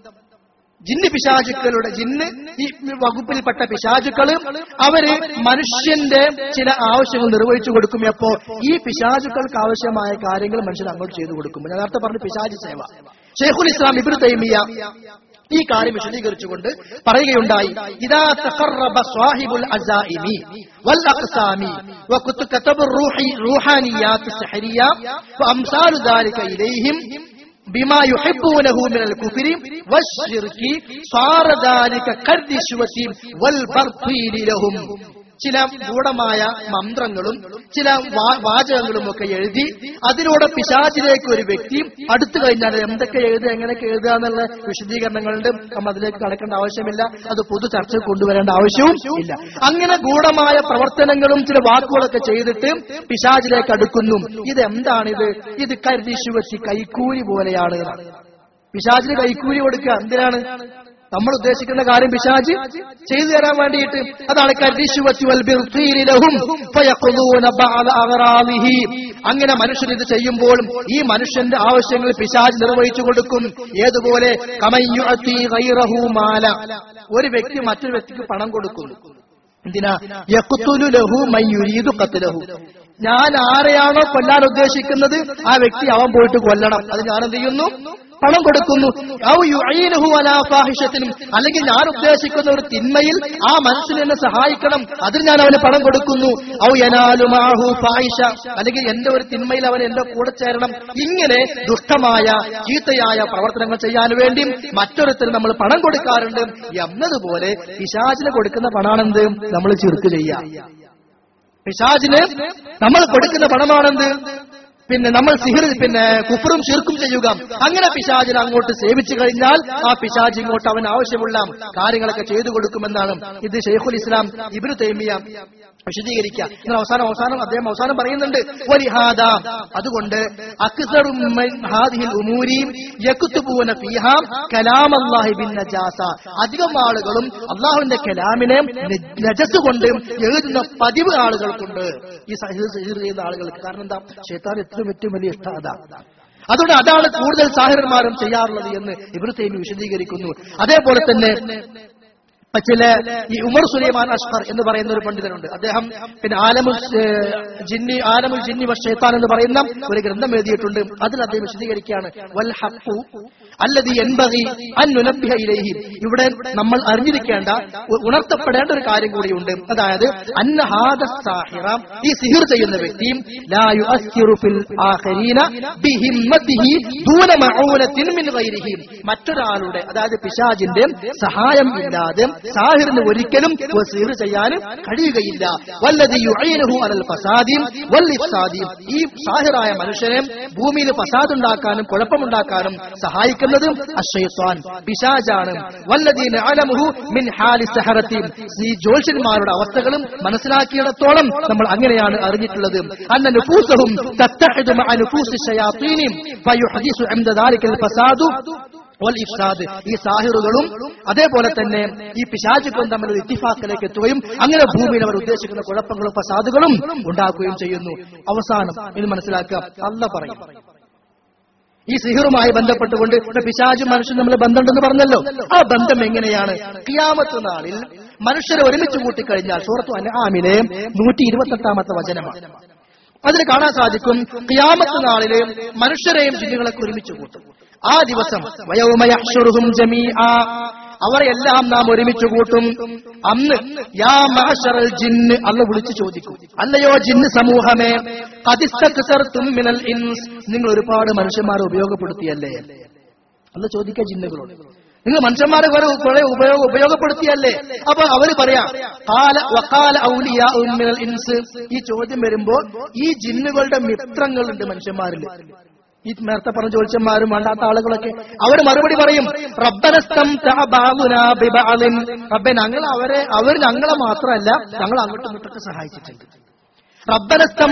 ജിന്ന് പിശാചുക്കളുടെ ജിന്ന് ഈ വകുപ്പിൽപ്പെട്ട പിശാചുക്കള് അവര് മനുഷ്യന്റെ ചില ആവശ്യങ്ങൾ നിർവഹിച്ചു കൊടുക്കും എപ്പോ ഈ പിശാചുക്കൾക്ക് ആവശ്യമായ കാര്യങ്ങൾ മനുഷ്യൻ അങ്ങോട്ട് ചെയ്തു കൊടുക്കും ഞാൻ നേരത്തെ പറഞ്ഞു പിശാചി സേവ ഷെയ്ഖുൽ ഇസ്ലാം ഇബ്നു തൈമിയ ഈ കാര്യം വിശദീകരിച്ചുകൊണ്ട് പറയുകയുണ്ടായി ഇതാ തഖറബ സ്വാഹിബുൽ അസാഇമി വൽ അഖ്സാമി വകുത്ത് കതബ് റൂഹി റൂഹാനിയാത്ത് സഹരിയ വഅംസാലു ذلك ഇലൈഹിം بما يحبونه من الكفر والشرك صار ذلك كالرشوة والبرطيل لهم ചില ഗൂഢമായ മന്ത്രങ്ങളും ചില വാ- വാചകങ്ങളും ഒക്കെ എഴുതി അതിലൂടെ പിശാചിലേക്ക് ഒരു വ്യക്തി അടുത്തു കഴിഞ്ഞാൽ എന്തൊക്കെ എഴുതുക എങ്ങനെയൊക്കെ എഴുതുക എന്നുള്ള വിശദീകരണങ്ങളുണ്ട് നമ്മൾ അതിലേക്ക് കടക്കേണ്ട ആവശ്യമില്ല അത് പൊതു ചർച്ച കൊണ്ടുവരേണ്ട ആവശ്യവും ഇല്ല അങ്ങനെ ഗൂഢമായ പ്രവർത്തനങ്ങളും ചില വാക്കുകളൊക്കെ ചെയ്തിട്ട് പിശാചിലേക്ക് അടുക്കുന്നു ഇത് എന്താണിത് ഇത് കരുതിശുവച്ചി കൈക്കൂലി പോലെയാണ് എന്നാണ്. പിശാചിന് കൈക്കൂലി കൊടുക്കുക എന്തിനാണ് നമ്മൾ ഉദ്ദേശിക്കുന്ന കാര്യം പിശാജ് ചെയ്തു തരാൻ വേണ്ടിയിട്ട് അതാണ് കരുതിശുവച്ചി വൽ ബിർത്തീരി ലഹും ഫയഖുദൂന ബഅദ അഗ്റാദിഹി. അങ്ങനെ മനുഷ്യൻ ഇത് ചെയ്യുമ്പോഴും ഈ മനുഷ്യന്റെ ആവശ്യങ്ങൾ പിശാജ് നിർവഹിച്ചു കൊടുക്കും ഏതുപോലെ കമയ്യുഅത്തി ഗൈറഹു മാല ഒരു വ്യക്തി മറ്റൊരു വ്യക്തിക്ക് പണം കൊടുക്കുന്നു എന്തിനാ യഖ്തുലു ലഹു മൻ യുരീദു ഖത്ലഹു ഞാൻ ആരെയാണോ കൊല്ലാൻ ഉദ്ദേശിക്കുന്നത് ആ വ്യക്തി അവൻ പോയിട്ട് കൊല്ലണം അത് ഞാൻ എന്ത് ചെയ്യുന്നു പണം കൊടുക്കുന്നു ഔ യുഈനുഹു അലാ ഫാഹിഷത്തിനും അല്ലെങ്കിൽ ഞാൻ ഉദ്ദേശിക്കുന്ന ഒരു തിന്മയിൽ ആ മനുഷ്യനെ എന്നെ സഹായിക്കണം അതിന് ഞാൻ അവന് പണം കൊടുക്കുന്നു ഔ യനാലു മാഹു ഫാഹിഷ അല്ലെങ്കിൽ എന്റെ ഒരു തിന്മയിൽ അവൻ എന്റെ കൂടെ ചേരണം ഇങ്ങനെ ദുഷ്ടമായ ചീത്തയായ പ്രവർത്തനങ്ങൾ ചെയ്യാൻ വേണ്ടിയും മറ്റൊരുത്തർ നമ്മൾ പണം കൊടുക്കാറുണ്ട് എന്നതുപോലെ പിശാചിന് കൊടുക്കുന്ന പണാണെന്ത് നമ്മൾ ചുരുക്ക് ചെയ്യാം പിശാചിന് നമ്മൾ കൊടുക്കുന്ന പണമാണെന്ത് പിന്നെ നമ്മൾ സിഹിർ പിന്നെ കുഫറും ശിർക്കും ചെയ്യുക അങ്ങനെ പിശാചിനെ അങ്ങോട്ട് സേവിച്ചു കഴിഞ്ഞാൽ ആ പിശാജ് ഇങ്ങോട്ട് അവൻ ആവശ്യമുള്ള കാര്യങ്ങളൊക്കെ ചെയ്തു കൊടുക്കുമെന്നാണ് ഇത് ഷെയ്ഖുൽ ഇസ്ലാം ഇബിനു തൈമിയ വിശദീകരിക്കുക എന്നാൽ അവസാനം അവസാനം അദ്ദേഹം അവസാനം പറയുന്നുണ്ട് വലിഹാദ അതുകൊണ്ട് അക്സറും മിൻ ഹാദിഹിൽ ഉമൂരിയും യകുത്തുബൂന ഫീഹ കലാമല്ലാഹി ബിൻ നജാസ അധികം ആളുകളും അള്ളാഹുവിന്റെ കലാമിനെ ന- നജസ് കൊണ്ട് എഴുതുന്ന പതിവ് ആളുകൾക്കുണ്ട് ഈ സഹിർ സഹിർ ചെയ്യുന്ന ആളുകൾക്ക് കാരണം എന്താ ഷെയ്ത്താൻ ഏറ്റവും ഏറ്റവും വലിയ ഇഷ്ടം അതാ അതുകൊണ്ട് അതാണ് കൂടുതൽ സാഹിർമാരും ചെയ്യാറുള്ളത് എന്ന് ഇബ്രത്തേമി വിശദീകരിക്കുന്നു അതേപോലെ തന്നെ ചില ഈ ഉമർ സുലൈമാൻ അഷ്ഫർ എന്ന് പറയുന്ന ഒരു പണ്ഡിതനുണ്ട് അദ്ദേഹം പിന്നെ ആലമുൽ ഏഹ്, ജിന്നി ആലമുൽ ജിന്നി വഷേത്താൻ എന്ന് പറയുന്ന ഒരു ഗ്രന്ഥം എഴുതിയിട്ടുണ്ട് അതിൽ അദ്ദേഹം വിശദീകരിക്കുകയാണ് വൽ ഹഖു അല്ലതി എൻബഗി അൻ നുനബ്ബിഹ ഇലൈഹി ഇവിടെ നമ്മൾ അറിഞ്ഞിരിക്കേണ്ട ഉ- ഉണർത്തപ്പെടേണ്ട ഒരു കാര്യം കൂടിയുണ്ട് അതായത് അന്ന ഹാദ സാഹിറ ഈ സിഹിർ ചെയ്യുന്ന വ്യക്തി ലാ യുഅസ്സിറു ഫിൽ ആഖരീന ബിഹിമ്മത്തിഹി ദൂന മഊനത്തിൻ മിൻ ഗൈരിഹി മറ്റൊരാളുടെ അതായത് പിശാജിന്റെ സഹായം ഇല്ലാതെ സാഹിറിന് ഒരിക്കലും ഒരു സിഹിർ ചെയ്യാനും കഴിയുകയില്ല വല്ലതി യുഈനുഹു അലൽ ഫസാദി വൽ ഇഫ്സാദി ഈ സാഹിറായ മനുഷ്യനെ ഭൂമിയിൽ ഫസാദ് ഉണ്ടാക്കാനും കുഴപ്പമുണ്ടാക്കാനും സഹായിക്കുന്നത് അശ്ശൈത്വാൻ പിശാജാണ് വല്ലദീന അലമുഹു മിൻ ഹാലി സഹറത്തി ഈ ജ്യോത്സ്യന്മാരുടെ അവസ്ഥകളും മനസ്സിലാക്കിയിടത്തോളം നമ്മൾ അങ്ങനെയാണ് അറിഞ്ഞിട്ടുള്ളത് അന്ന നുഫൂസഹും തത്തഹിദു മഅ നുഫൂസി ശയാത്തീനി ഫയുഹദിസു ഇൻദ ദാലിക്കൽ ഫസാദു വൽ ഇഫ്സാദ് ഈ സാഹിറുകളും അതേപോലെ തന്നെ ഈ പിശാചുക്കളും തമ്മിൽ ഒരു ഇത്തിഫാക്കിലേക്ക് എത്തുകയും അങ്ങനെ ഭൂമിയിൽ അവർ ഉദ്ദേശിക്കുന്ന കുഴപ്പങ്ങളും ഫസാദുകളും ഉണ്ടാക്കുകയും ചെയ്യുന്നു അവസാനം ഇത് മനസ്സിലാക്കുക അല്ല പറയും ഈ സിഹിറുമായി ബന്ധപ്പെട്ടുകൊണ്ട് ഇവിടെ പിശാചും മനുഷ്യനും നമ്മൾ ബന്ധമുണ്ടെന്ന് പറഞ്ഞല്ലോ ആ ബന്ധം എങ്ങനെയാണ് കിയാമത്ത് നാളിൽ മനുഷ്യരെ ഒരുമിച്ച് കൂട്ടിക്കഴിഞ്ഞാൽ സൂറത്തു അനാമിലെ നൂറ്റി ഇരുപത്തെട്ടാമത്തെ വചനമാണ് അതിൽ കാണാൻ സാധിക്കും കിയാമത്ത് നാളില് മനുഷ്യരെയും ജിന്നുകളൊക്കെ ഒരുമിച്ച് കൂട്ടും ആ ദിവസം വയോമയഹ്ഷുറുഹും ജമീആ അവരെല്ലാം നാം ഒരുമിച്ച് കൂട്ടും അന്ന് യാ മഹ്ശറൽ ജിന്ന് അല്ല വിളിച്ചു ചോദിക്കും അല്ലയോ ജിന്ന് സമൂഹമേ അതിസ്തക്സർതും മിനൽ ഇൻസ് നിങ്ങൾ ഒരുപാട് മനുഷ്യന്മാരെ ഉപയോഗപ്പെടുത്തിയല്ലേ അല്ല ചോദിക്കുക ജിന്നുകളോട് നിങ്ങൾ മനുഷ്യന്മാരെ കുറെ കുറെ ഉപയോഗ ഉപയോഗപ്പെടുത്തിയല്ലേ അപ്പൊ അവര് പറയാ കാല വക്കാല ഔലിയ മിനൽ ഇൻസ് ഈ ചോദ്യം വരുമ്പോ ഈ ജിന്നുകളുടെ മിത്രങ്ങളുണ്ട് മനുഷ്യന്മാരിൽ ഈ നേരത്തെ പറഞ്ഞ ചോദിച്ചന്മാരും വേണ്ടാത്ത ആളുകളൊക്കെ അവർ മറുപടി പറയും റബ്ബനസ്തം റബ്ബെ ഞങ്ങൾ അവരെ അവർ ഞങ്ങളെ മാത്രമല്ല ഞങ്ങൾ അങ്ങോട്ടും ഇങ്ങോട്ടൊക്കെ സഹായിച്ചിട്ടുണ്ട് റബ്ബനസ്തം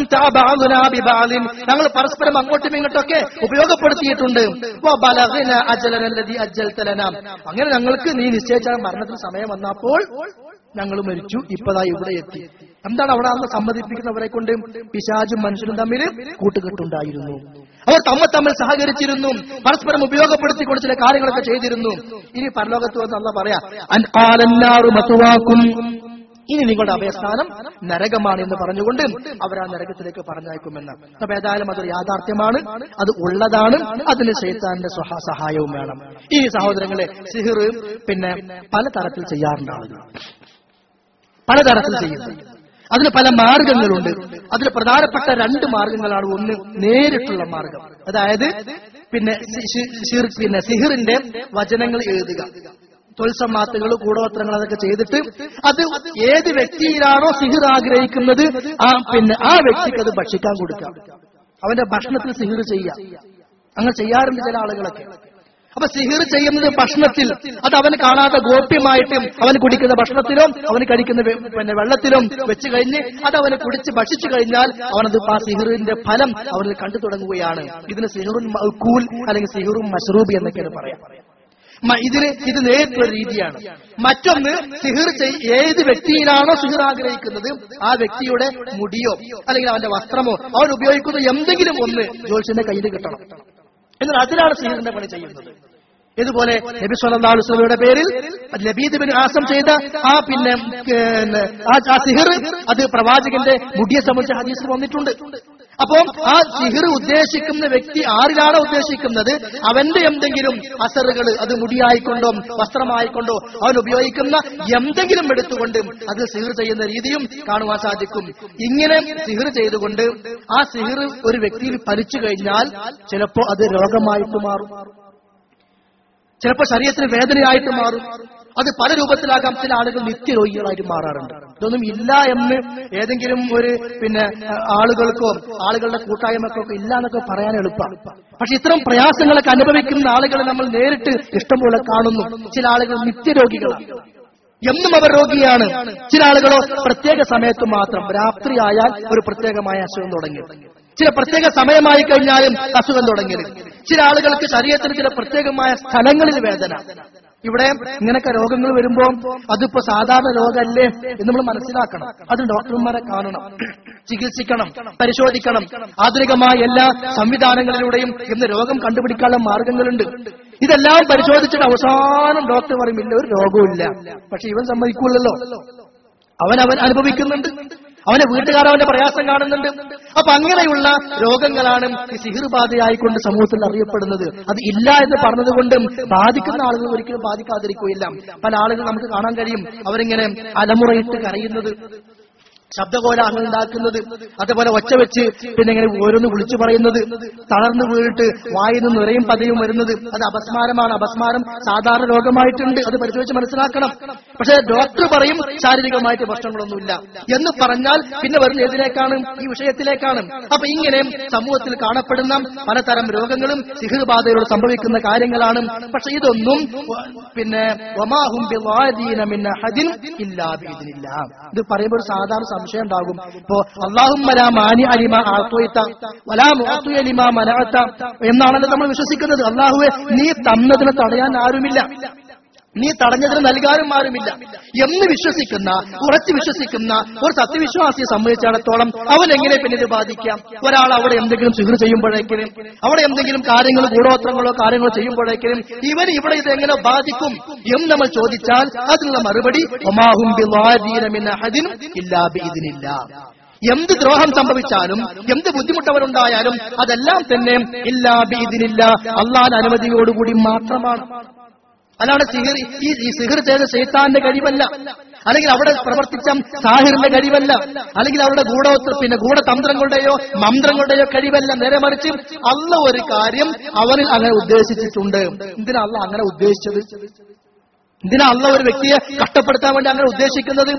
ഞങ്ങൾ പരസ്പരം അങ്ങോട്ടും ഇങ്ങോട്ടൊക്കെ ഉപയോഗപ്പെടുത്തിയിട്ടുണ്ട് വബലഗ്ന അജലനല്ലദീ അജ്ജൽതലന. അങ്ങനെ ഞങ്ങൾക്ക് നീ നിശ്ചയിച്ച മരണത്തിന് സമയം വന്നപ്പോൾ ഞങ്ങൾ മരിച്ചു ഇപ്പതാ ഇവിടെ എത്തി എന്താണ് അവിടെ അന്ന് സമ്മതിപ്പിക്കുന്നവരെ കൊണ്ട് പിശാചും മനുഷ്യരും തമ്മിൽ കൂട്ടുകെട്ടുണ്ടായിരുന്നു അവർ തമ്മിൽ തമ്മിൽ സഹകരിച്ചിരുന്നു പരസ്പരം ഉപയോഗപ്പെടുത്തിക്കൊണ്ട് ചില കാര്യങ്ങളൊക്കെ ചെയ്തിരുന്നു ഇനി പരലോകത്ത് വന്ന് അല്ല പറയാ അൻ ഖാലന്നാറു മതുവാക്കും ഇനി നിങ്ങളുടെ അഭയസ്ഥാനം നരകമാണ് എന്ന് പറഞ്ഞുകൊണ്ട് അവർ ആ നരകത്തിലേക്ക് പറഞ്ഞയക്കുമെന്ന് അപ്പൊ ഏതായാലും അതൊരു യാഥാർത്ഥ്യമാണ് അത് ഉള്ളതാണ് അതിന് ശൈത്താന്റെ സ്വഹ സഹായവും വേണം ഈ സഹോദരങ്ങളെ സിഹിർ പിന്നെ പലതരത്തിൽ ചെയ്യാറുണ്ട് ആളുകൾ പലതരത്തിൽ ചെയ്യുന്നു അതിന് പല മാർഗങ്ങളുണ്ട് അതിൽ പ്രധാനപ്പെട്ട രണ്ട് മാർഗങ്ങളാണ് ഒന്ന് നേരിട്ടുള്ള മാർഗം അതായത് പിന്നെ സി- സി- സിർ- പിന്നെ സിഹിറിന്റെ വചനങ്ങൾ എഴുതുക തൊൽസമാത്തുകൾ കൂടോത്രങ്ങൾ അതൊക്കെ ചെയ്തിട്ട് അത് ഏത് വ്യക്തിയിലാണോ സിഹിർ ആഗ്രഹിക്കുന്നത് ആ പിന്നെ ആ വ്യക്തിക്ക് അത് ഭക്ഷിക്കാൻ കൊടുക്കാം അവന്റെ ഭക്ഷണത്തിൽ സിഹിർ ചെയ്യാം അങ്ങനെ ചെയ്യാറുണ്ട് ചില ആളുകളൊക്കെ അപ്പൊ സിഹിർ ചെയ്യുന്നത് ഭക്ഷണത്തിൽ അത് അവന് കാണാതെ ഗോപ്യമായിട്ട് അവൻ കുടിക്കുന്ന ഭക്ഷണത്തിലും അവന് കഴിക്കുന്ന വെ- പിന്നെ വെള്ളത്തിലും വെച്ച് കഴിഞ്ഞ് അത് അവന് കുടിച്ച് ഭക്ഷിച്ചു കഴിഞ്ഞാൽ അവനത് ആ സിഹിറിന്റെ ഫലം അവനിൽ കണ്ടു തുടങ്ങുകയാണ് ഇതിന് സിഹിറുൻ മഅ്കൂൽ അല്ലെങ്കിൽ സിഹിറും മഷ്റൂബി എന്നൊക്കെയാണ് പറയാം മ- ഇതിന് ഇത് നേരിട്ടുള്ള രീതിയാണ് മറ്റൊന്ന് സിഹിർ ചെയ്- ഏത് വ്യക്തിയിലാണോ സിഹിർ ആഗ്രഹിക്കുന്നത് ആ വ്യക്തിയുടെ മുടിയോ അല്ലെങ്കിൽ അവന്റെ വസ്ത്രമോ അവൻ ഉപയോഗിക്കുന്ന എന്തെങ്കിലും ഒന്ന് ജോത്സ്യന്റെ കയ്യിൽ കിട്ടണം എന്നാൽ അതിലാണ് സിഹിറിന്റെ പണി ചെയ്യുന്നത് ഇതുപോലെ നബി സല്ലല്ലാഹു അലൈഹി വസല്ലമയുടെ പേരിൽ ലബീദ് ബിൻ ആസം ചെയ്ത ആ പിന്നെ പിന്നെ ആ ആ സിഹിർ അത് പ്രവാചകന്റെ മുടിയെ സംബന്ധിച്ച ഹദീസിൽ വന്നിട്ടുണ്ട് അപ്പോ ആ സിഹിർ ഉദ്ദേശിക്കുന്ന വ്യക്തി ആരിലാണ് ഉദ്ദേശിക്കുന്നത് അവന്റെ എന്തെങ്കിലും അസറുകൾ അത് മുടിയായിക്കൊണ്ടോ വസ്ത്രമായിക്കൊണ്ടോ അവൻ ഉപയോഗിക്കുന്ന എന്തെങ്കിലും എടുത്തുകൊണ്ട് അത് സിഹിർ ചെയ്യുന്ന രീതിയും കാണുവാൻ സാധിക്കും ഇങ്ങനെ സിഹിർ ചെയ്തുകൊണ്ട് ആ സിഹിർ ഒരു വ്യക്തിയിൽ ഫലിച്ചു കഴിഞ്ഞാൽ ചിലപ്പോ അത് രോഗമായിട്ട് മാറും ചിലപ്പോൾ ശരീരത്തിന് വേദനയായിട്ട് മാറും അത് പല രൂപത്തിലാകാം ചില ആളുകൾ നിത്യരോഗികളായിട്ട് മാറാറുണ്ട് ഇതൊന്നും ഇല്ല എന്ന് ഏതെങ്കിലും ഒരു പിന്നെ അഹ്, ആളുകൾക്കോ ആളുകളുടെ കൂട്ടായ്മക്കോ ഇല്ല എന്നൊക്കെ പറയാൻ എളുപ്പമാണ് പക്ഷെ ഇത്തരം പ്രയാസങ്ങളൊക്കെ അനുഭവിക്കുന്ന ആളുകളെ നമ്മൾ നേരിട്ട് ഇഷ്ടംപോലെ കാണുന്നു ചില ആളുകൾ നിത്യരോഗികളാണ് എന്നും അവർ രോഗിയാണ് ചില ആളുകളോ പ്രത്യേക സമയത്ത് മാത്രം രാത്രിയായാൽ ഒരു പ്രത്യേകമായ അസുഖം തുടങ്ങി ചില പ്രത്യേക സമയമായി കഴിഞ്ഞാലും അസുഖം തുടങ്ങി ചില ആളുകൾക്ക് ശരീരത്തിന് ചില പ്രത്യേകമായ സ്ഥലങ്ങളിൽ വേദന ഇവിടെ ഇങ്ങനൊക്കെ രോഗങ്ങൾ വരുമ്പോ അതിപ്പോ സാധാരണ രോഗമല്ലേ എന്ന് നമ്മൾ മനസ്സിലാക്കണം അത് ഡോക്ടർമാരെ കാണണം ചികിത്സിക്കണം പരിശോധിക്കണം ആധുനികമായ എല്ലാ സംവിധാനങ്ങളിലൂടെയും ഇന്ന് രോഗം കണ്ടുപിടിക്കാനുള്ള മാർഗങ്ങളുണ്ട് ഇതെല്ലാം പരിശോധിച്ചിട്ട് അവസാനം ഡോക്ടർ പറയും ഇല്ല ഒരു രോഗവുമില്ല പക്ഷെ ഇവൻ സമ്മതിക്കൂലല്ലോ അവൻ അവൻ അനുഭവിക്കുന്നുണ്ട് അവന്റെ വീട്ടുകാർ അവന്റെ പ്രയാസം കാണുന്നുണ്ട് അപ്പൊ അങ്ങനെയുള്ള രോഗങ്ങളാണ് ഈ സിഹിർ ബാധയായിക്കൊണ്ട് സമൂഹത്തിൽ അറിയപ്പെടുന്നത് അത് ഇല്ല എന്ന് പറഞ്ഞതുകൊണ്ടും ബാധിക്കുന്ന ആളുകൾ ഒരിക്കലും ബാധിക്കാതിരിക്കുകയില്ല പല ആളുകൾ നമുക്ക് കാണാൻ കഴിയും അവരിങ്ങനെ അലമുറയിട്ട് കരയുന്നത് ശബ്ദകോലാഹങ്ങൾ ഉണ്ടാക്കുന്നത് അതുപോലെ ഒച്ച വെച്ച് പിന്നെ ഇങ്ങനെ ഓരോന്ന് വിളിച്ചു പറയുന്നത് തളർന്നു വീണിട്ട് വായിൽ നിന്ന് നിറയും പതയും വരുന്നത് അത് അപസ്മാരമാണ് അപസ്മാരം സാധാരണ രോഗമായിട്ടുണ്ട് അത് പരിശോധിച്ച് മനസ്സിലാക്കണം പക്ഷേ ഡോക്ടർ പറയും ശാരീരികമായിട്ട് പ്രശ്നങ്ങളൊന്നുമില്ല എന്ന് പറഞ്ഞാൽ പിന്നെ വരുന്ന ഏതിലേക്കാണ് ഈ വിഷയത്തിലേക്കാണ് അപ്പൊ ഇങ്ങനെ സമൂഹത്തിൽ കാണപ്പെടുന്ന പലതരം രോഗങ്ങളും സിഹിർ ബാധയോട് സംഭവിക്കുന്ന കാര്യങ്ങളാണ് പക്ഷെ ഇതൊന്നും വ- പിന്നെ വമാഹും ബിവാദീന മിൻ അഹദിൻ ഇല്ലാ ബിഇذനില്ലാ. ഇത് പറയുമ്പോൾ ഒരു സാധാരണ സംശയം ഉണ്ടാകും ഇപ്പോ അള്ളാഹും മാനി അലിമ ആത്വയിത്ത വലാ മുഅത്തു അലിമ മനഅത്ത എന്നാണല്ലോ നമ്മൾ വിശ്വസിക്കുന്നത് അള്ളാഹുവെ നീ തന്നതിനെ തടയാൻ ആരുമില്ല നീ തടഞ്ഞതിന് നൽകാനും ആരുമില്ല എന്ന് വിശ്വസിക്കുന്ന ഉറച്ചു വിശ്വസിക്കുന്ന ഒരു സത്യവിശ്വാസിയെ സംബന്ധിച്ചിടത്തോളം അവൻ എങ്ങനെ പിന്നെ ഇത് ബാധിക്കാം ഒരാൾ അവിടെ എന്തെങ്കിലും സിഹർ ചെയ്യുമ്പോഴേക്കിനും അവിടെ എന്തെങ്കിലും കാര്യങ്ങൾ ഗൂഢോത്രങ്ങളോ കാര്യങ്ങളോ ചെയ്യുമ്പോഴേക്കിനും ഇവൻ ഇവിടെ ഇത് എങ്ങനെ ബാധിക്കും എന്ന് നമ്മൾ ചോദിച്ചാൽ അതിനുള്ള മറുപടി ഒമാഹും ബിവാദീന മിൻ അഹദിൻ ഇല്ലാ ബിഇذനില്ലാ. എന്ത് ദ്രോഹം സംഭവിച്ചാലും എന്ത് ബുദ്ധിമുട്ടവരുണ്ടായാലും അതെല്ലാം തന്നെ ഇല്ലാ ബീദിനില്ല അള്ളാൻ അനുമതിയോടുകൂടി മാത്രമാണ് അല്ലാതെ സിഹിർ ഈ ഈ സിഹിർ ചെയ്ത ശൈത്താന്റെ കഴിവല്ല അല്ലെങ്കിൽ അവിടെ പ്രവർത്തിച്ച സാഹിറിന്റെ കഴിവല്ല അല്ലെങ്കിൽ അവരുടെ ഗൂഢോത്ര പിന്നെ ഗൂഢതന്ത്രങ്ങളുടെയോ മന്ത്രങ്ങളുടെയോ കഴിവല്ല നേരെ മറിച്ച് അള്ള ഒരു കാര്യം അവനിൽ അങ്ങനെ ഉദ്ദേശിച്ചിട്ടുണ്ട് എന്തിനാ അള്ള അങ്ങനെ ഉദ്ദേശിച്ചത് എന്തിനാ അള്ള ഒരു വ്യക്തിയെ കഷ്ടപ്പെടുത്താൻ വേണ്ടി അങ്ങനെ ഉദ്ദേശിക്കുന്നത്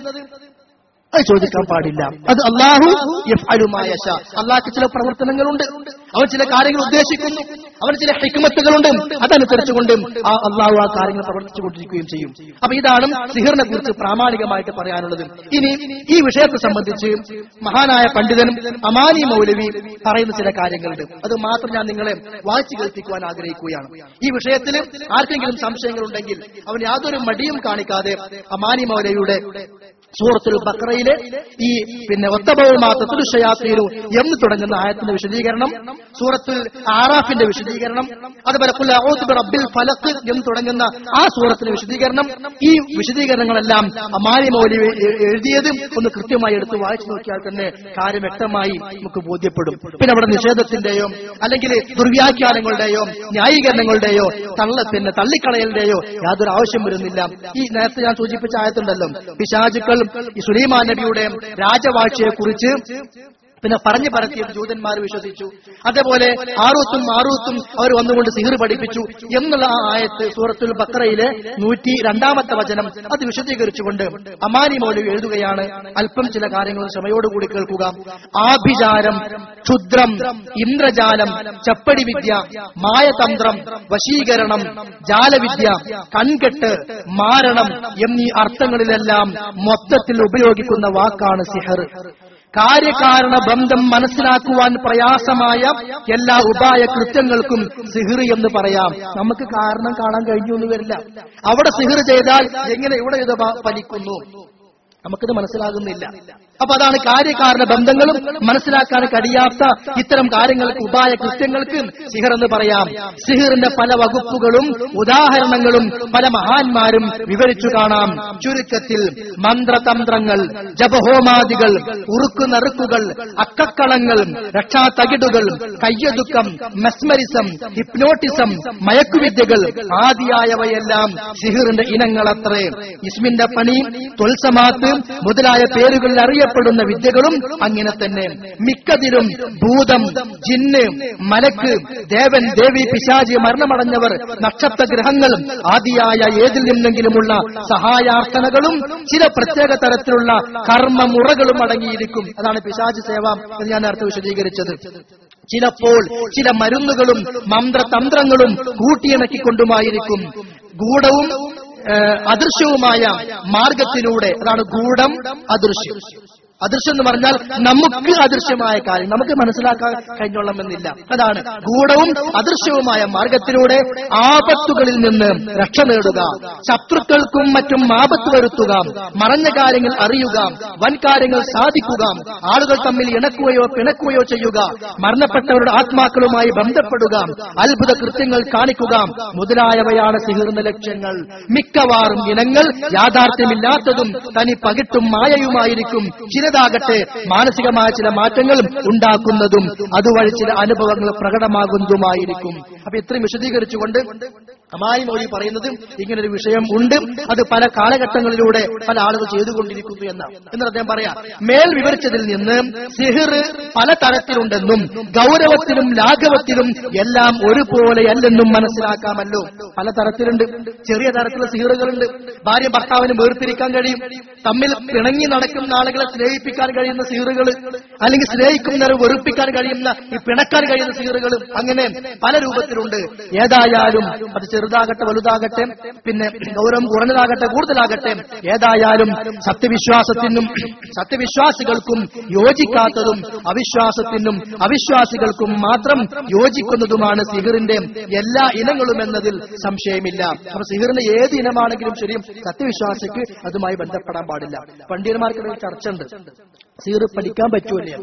അത് ചോദിക്കാൻ പാടില്ല അത് അള്ളാഹു യഫ്അലുമായ അള്ളാഹ്ക്ക് ചില പ്രവർത്തനങ്ങളുണ്ട് അവൻ ചില കാര്യങ്ങൾ ഉദ്ദേശിക്കുന്നു അവന് ചില ഹിക്മത്തുകളുണ്ട് അതനുസരിച്ചുകൊണ്ട് ആ അള്ളാഹു ആ കാര്യങ്ങൾ പ്രവർത്തിച്ചുകൊണ്ടിരിക്കുകയും ചെയ്യും അപ്പൊ ഇതാണ് സിഹിറിനെ കുറിച്ച് പ്രാമാണികമായിട്ട് പറയാനുള്ളത് ഇനി ഈ വിഷയത്തെ സംബന്ധിച്ച് മഹാനായ പണ്ഡിതനും അമാനി മൗലവി പറയുന്ന ചില കാര്യങ്ങളുണ്ട് അത് മാത്രം ഞാൻ നിങ്ങളെ വായിച്ചു കേൾപ്പിക്കുവാൻ ആഗ്രഹിക്കുകയാണ് ഈ വിഷയത്തിൽ ആർക്കെങ്കിലും സംശയങ്ങളുണ്ടെങ്കിൽ അവൻ യാതൊരു മടിയും കാണിക്കാതെ അമാനി മൗലവിയുടെ സൂറത്തുൽ ബക്രയിലെ ഈ പിന്നെ ഒത്തബവുമാത്തത്തിൽ ഷയാത്തീനു എന്ന് തുടങ്ങുന്ന ആയത്തിന്റെ വിശദീകരണം സൂറത്തുൽ ആറാഫിന്റെ വിശദീകരണം അതുപോലെ ഖുൽ അഊദു ബിറബ്ബിൽ ഫലഖ് എന്ന് തുടങ്ങുന്ന ആ സൂറത്തിന്റെ വിശദീകരണം ഈ വിശദീകരണങ്ങളെല്ലാം അമാരി മൗലി എ- എഴുതിയത് ഒന്ന് കൃത്യമായി എടുത്ത് വായിച്ചു നോക്കിയാൽ തന്നെ കാര്യം വ്യക്തമായി നമുക്ക് ബോധ്യപ്പെടും പിന്നെ അവിടെ നിഷേധത്തിന്റെയോ അല്ലെങ്കിൽ ദുർവ്യാഖ്യാനങ്ങളുടെയോ ന്യായീകരണങ്ങളുടെയോ തള്ള പിന്നെ തള്ളിക്കളയലിന്റെയോ യാതൊരു ആവശ്യം വരുന്നില്ല ഈ നേരത്തെ ഞാൻ സൂചിപ്പിച്ച ആയത്തുണ്ടല്ലോ പിശാചുക്കൾ ഈ സുലൈമാൻ നബിയുടെ രാജവാഴ്ചയെ കുറിച്ച് പിന്നെ പറഞ്ഞു പരത്തിയ ജൂതന്മാർ വിശ്വസിച്ചു അതേപോലെ ആറൂത്തും മാറൂത്തും അവർ വന്നുകൊണ്ട് സിഹിർ പഠിപ്പിച്ചു എന്നുള്ള ആ ആയത്ത് സൂറത്തുൽ ബക്രയിലെ നൂറ്റി രണ്ടാമത്തെ വചനം അത് വിശദീകരിച്ചുകൊണ്ട് അമാനി മൗലവി എഴുതുകയാണ് അല്പം ചില കാര്യങ്ങൾ ക്ഷമയോടുകൂടി കേൾക്കുക ആഭിചാരം ക്ഷുദ്രം ഇന്ദ്രജാലം ചപ്പടി വിദ്യ മായതന്ത്രം വശീകരണം ജാലവിദ്യ കൺകെട്ട് മാരണം എന്നീ അർത്ഥങ്ങളിലെല്ലാം മൊത്തത്തിൽ ഉപയോഗിക്കുന്ന വാക്കാണ് സിഹർ കാര്യകാരണ ബന്ധം മനസ്സിലാക്കുവാൻ പ്രയാസമായ എല്ലാ ഉപായ കൃത്യങ്ങൾക്കും സിഹിർ എന്ന് പറയാം നമുക്ക് കാരണം കാണാൻ കഴിഞ്ഞു എന്ന് വരില്ല അവിടെ സിഹിർ ചെയ്താൽ എങ്ങനെ ഇവിടെ ഇത് പ- ഫലിക്കുന്നു നമുക്കിത് മനസ്സിലാകുന്നില്ല അപ്പൊ അതാണ് കാര്യകാരണ ബന്ധങ്ങളും മനസ്സിലാക്കാൻ കഴിയാത്ത ഇത്തരം കാര്യങ്ങൾക്ക് ഉപായ കൃത്യങ്ങൾക്ക് സിഹർ എന്ന് പറയാം സിഹിറിന്റെ പല വകുപ്പുകളും ഉദാഹരണങ്ങളും പല മഹാന്മാരും വിവരിച്ചു കാണാം ചുരുക്കത്തിൽ മന്ത്രതന്ത്രങ്ങൾ ജപഹോമാദികൾ ഉറുക്കുനറുക്കുകൾ അക്കക്കളങ്ങൾ രക്ഷാതകിടുകൾ കയ്യൊതുക്കം മെസ്മരിസം ഹിപ്നോട്ടിസം മയക്കുവിദ്യകൾ ആദിയായവയെല്ലാം സിഹിറിന്റെ ഇനങ്ങളത്രേ ഇസ്മിന്റെ പണി തൊൽസമാത്ത് മുതലായ പേരുകളിൽ അറിയപ്പെടുന്ന വിദ്യകളും അങ്ങനെ തന്നെ മിക്കതിലും ഭൂതം ജിന്ന് മലക്ക് ദേവൻ ദേവി പിശാചി മരണമടഞ്ഞവർ നക്ഷത്ര ഗ്രഹങ്ങൾ ആദിയായ ഏതിൽ നിന്നെങ്കിലുമുള്ള സഹായാർത്ഥനകളും ചില പ്രത്യേക തരത്തിലുള്ള കർമ്മമുറകളും അടങ്ങിയിരിക്കും അതാണ് പിശാചി സേവ എന്ന് ഞാൻ നേരത്തെ വിശദീകരിച്ചത് ചിലപ്പോൾ ചില മരുന്നുകളും മന്ത്രതന്ത്രങ്ങളും കൂട്ടിയിണക്കിക്കൊണ്ടുമായിരിക്കും ഗൂഢവും ഏഹ്, അദൃശ്യവുമായ മാർഗത്തിലൂടെ അതാണ് ഗൂഢം അദൃശ്യം അദൃശ്യം എന്ന് പറഞ്ഞാൽ നമുക്ക് അദൃശ്യമായ കാര്യം നമുക്ക് മനസ്സിലാക്കാൻ കഴിഞ്ഞോളണമെന്നില്ല അതാണ് ഗൂഢവും അദൃശ്യവുമായ മാർഗത്തിലൂടെ ആപത്തുകളിൽ നിന്ന് രക്ഷ നേടുക ശത്രുക്കൾക്കും മറ്റും ആപത്ത് വരുത്തുക മറഞ്ഞ കാര്യങ്ങൾ അറിയുക വൻ കാര്യങ്ങൾ സാധിക്കുക ആളുകൾ തമ്മിൽ ഇണക്കുകയോ പിണക്കുകയോ ചെയ്യുക മരണപ്പെട്ടവരുടെ ആത്മാക്കളുമായി ബന്ധപ്പെടുക അത്ഭുത കൃത്യങ്ങൾ കാണിക്കുക മുതലായവയാണ് സിഹിർന്ന ലക്ഷ്യങ്ങൾ മിക്കവാറും ഇനങ്ങൾ യാഥാർത്ഥ്യമില്ലാത്തതും തനി പകിട്ടും മായയുമായിരിക്കും ചിലതാകട്ടെ മാനസികമായ ചില മാറ്റങ്ങൾ ഉണ്ടാക്കുന്നതും അതുവഴി ചില അനുഭവങ്ങൾ പ്രകടമാകുന്നതുമായിരിക്കും അപ്പൊ ഇത്രയും വിശദീകരിച്ചുകൊണ്ട് അമായി മൗലി പറയുന്നത് ഇങ്ങനൊരു വിഷയം ഉണ്ട് അത് പല കാലഘട്ടങ്ങളിലൂടെ പല ആളുകൾ ചെയ്തുകൊണ്ടിരിക്കുന്നു എന്നാണ് എന്നിട്ട് അദ്ദേഹം പറയാം മേൽ വിവരിച്ചതിൽ നിന്ന് സിഹിർ പല തരത്തിലുണ്ടെന്നും ഗൗരവത്തിലും ലാഘവത്തിലും എല്ലാം ഒരുപോലെയല്ലെന്നും മനസ്സിലാക്കാമല്ലോ പല തരത്തിലുണ്ട് ചെറിയ തരത്തിലുള്ള സിഹിറുകളുണ്ട് ഭാര്യ ഭർത്താവിന് വേർതിരിക്കാൻ കഴിയും തമ്മിൽ പിണങ്ങി നടക്കുന്ന ആളുകളെ സ്നേഹിപ്പിക്കാൻ കഴിയുന്ന സിഹിറുകൾ അല്ലെങ്കിൽ സ്നേഹിക്കുന്നവരെ വെറുപ്പിക്കാൻ കഴിയുന്ന ഈ പിണക്കാൻ കഴിയുന്ന സിഹിറുകൾ അങ്ങനെ പല രൂപത്തിലുണ്ട് ഏതായാലും അത് ചെറുതാകട്ടെ വലുതാകട്ടെ പിന്നെ ഗൗരവം കുറഞ്ഞതാകട്ടെ കൂടുതലാകട്ടെ ഏതായാലും സത്യവിശ്വാസത്തിനും സത്യവിശ്വാസികൾക്കും യോജിക്കാത്തതും അവിശ്വാസത്തിനും അവിശ്വാസികൾക്കും മാത്രം യോജിക്കുന്നതുമാണ് സിഹിറിന്റെ എല്ലാ ഇനങ്ങളും എന്നതിൽ സംശയമില്ല അപ്പൊ സിഹിറിന്റെ ഏത് ഇനമാണെങ്കിലും ശരി സത്യവിശ്വാസിക്ക് അതുമായി ബന്ധപ്പെടാൻ പാടില്ല പണ്ഡിതന്മാർക്കിടയിൽ ചർച്ച ഉണ്ട് സിഹിർ പഠിക്കാൻ പറ്റൂലേ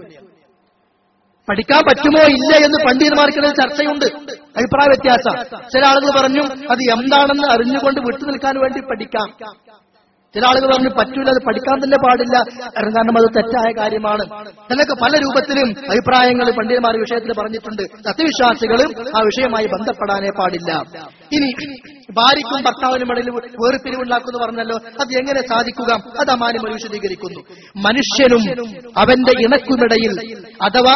പഠിക്കാൻ പറ്റുമോ ഇല്ല എന്ന് പണ്ഡിതന്മാർക്കിടയിൽ ചർച്ചയുണ്ട് അഭിപ്രായ വ്യത്യാസം ചില ആളുകൾ പറഞ്ഞു അത് എന്താണെന്ന് അറിഞ്ഞുകൊണ്ട് വിട്ടു നിൽക്കാൻ വേണ്ടി പഠിക്കാം ചില ആളുകൾ പറഞ്ഞു പറ്റൂല അത് പഠിക്കാൻ തന്നെ പാടില്ല കാരണം അത് തെറ്റായ കാര്യമാണ് എന്നൊക്കെ പല രൂപത്തിലും അഭിപ്രായങ്ങൾ പണ്ഡിതന്മാർ ഈ വിഷയത്തിൽ പറഞ്ഞിട്ടുണ്ട് സത്യവിശ്വാസികളും ആ വിഷയമായി ബന്ധപ്പെടാനേ പാടില്ല ഇനി ഭാര്യയ്ക്കും ഭർത്താവിനും ഇടയിൽ വേർപിരിവുണ്ടാക്കുന്നു പറഞ്ഞല്ലോ അത് എങ്ങനെ സാധിക്കുക അത് അമാനും ഒരു വിശദീകരിക്കുന്നു മനുഷ്യനും അവന്റെ ഇണക്കുമിടയിൽ അഥവാ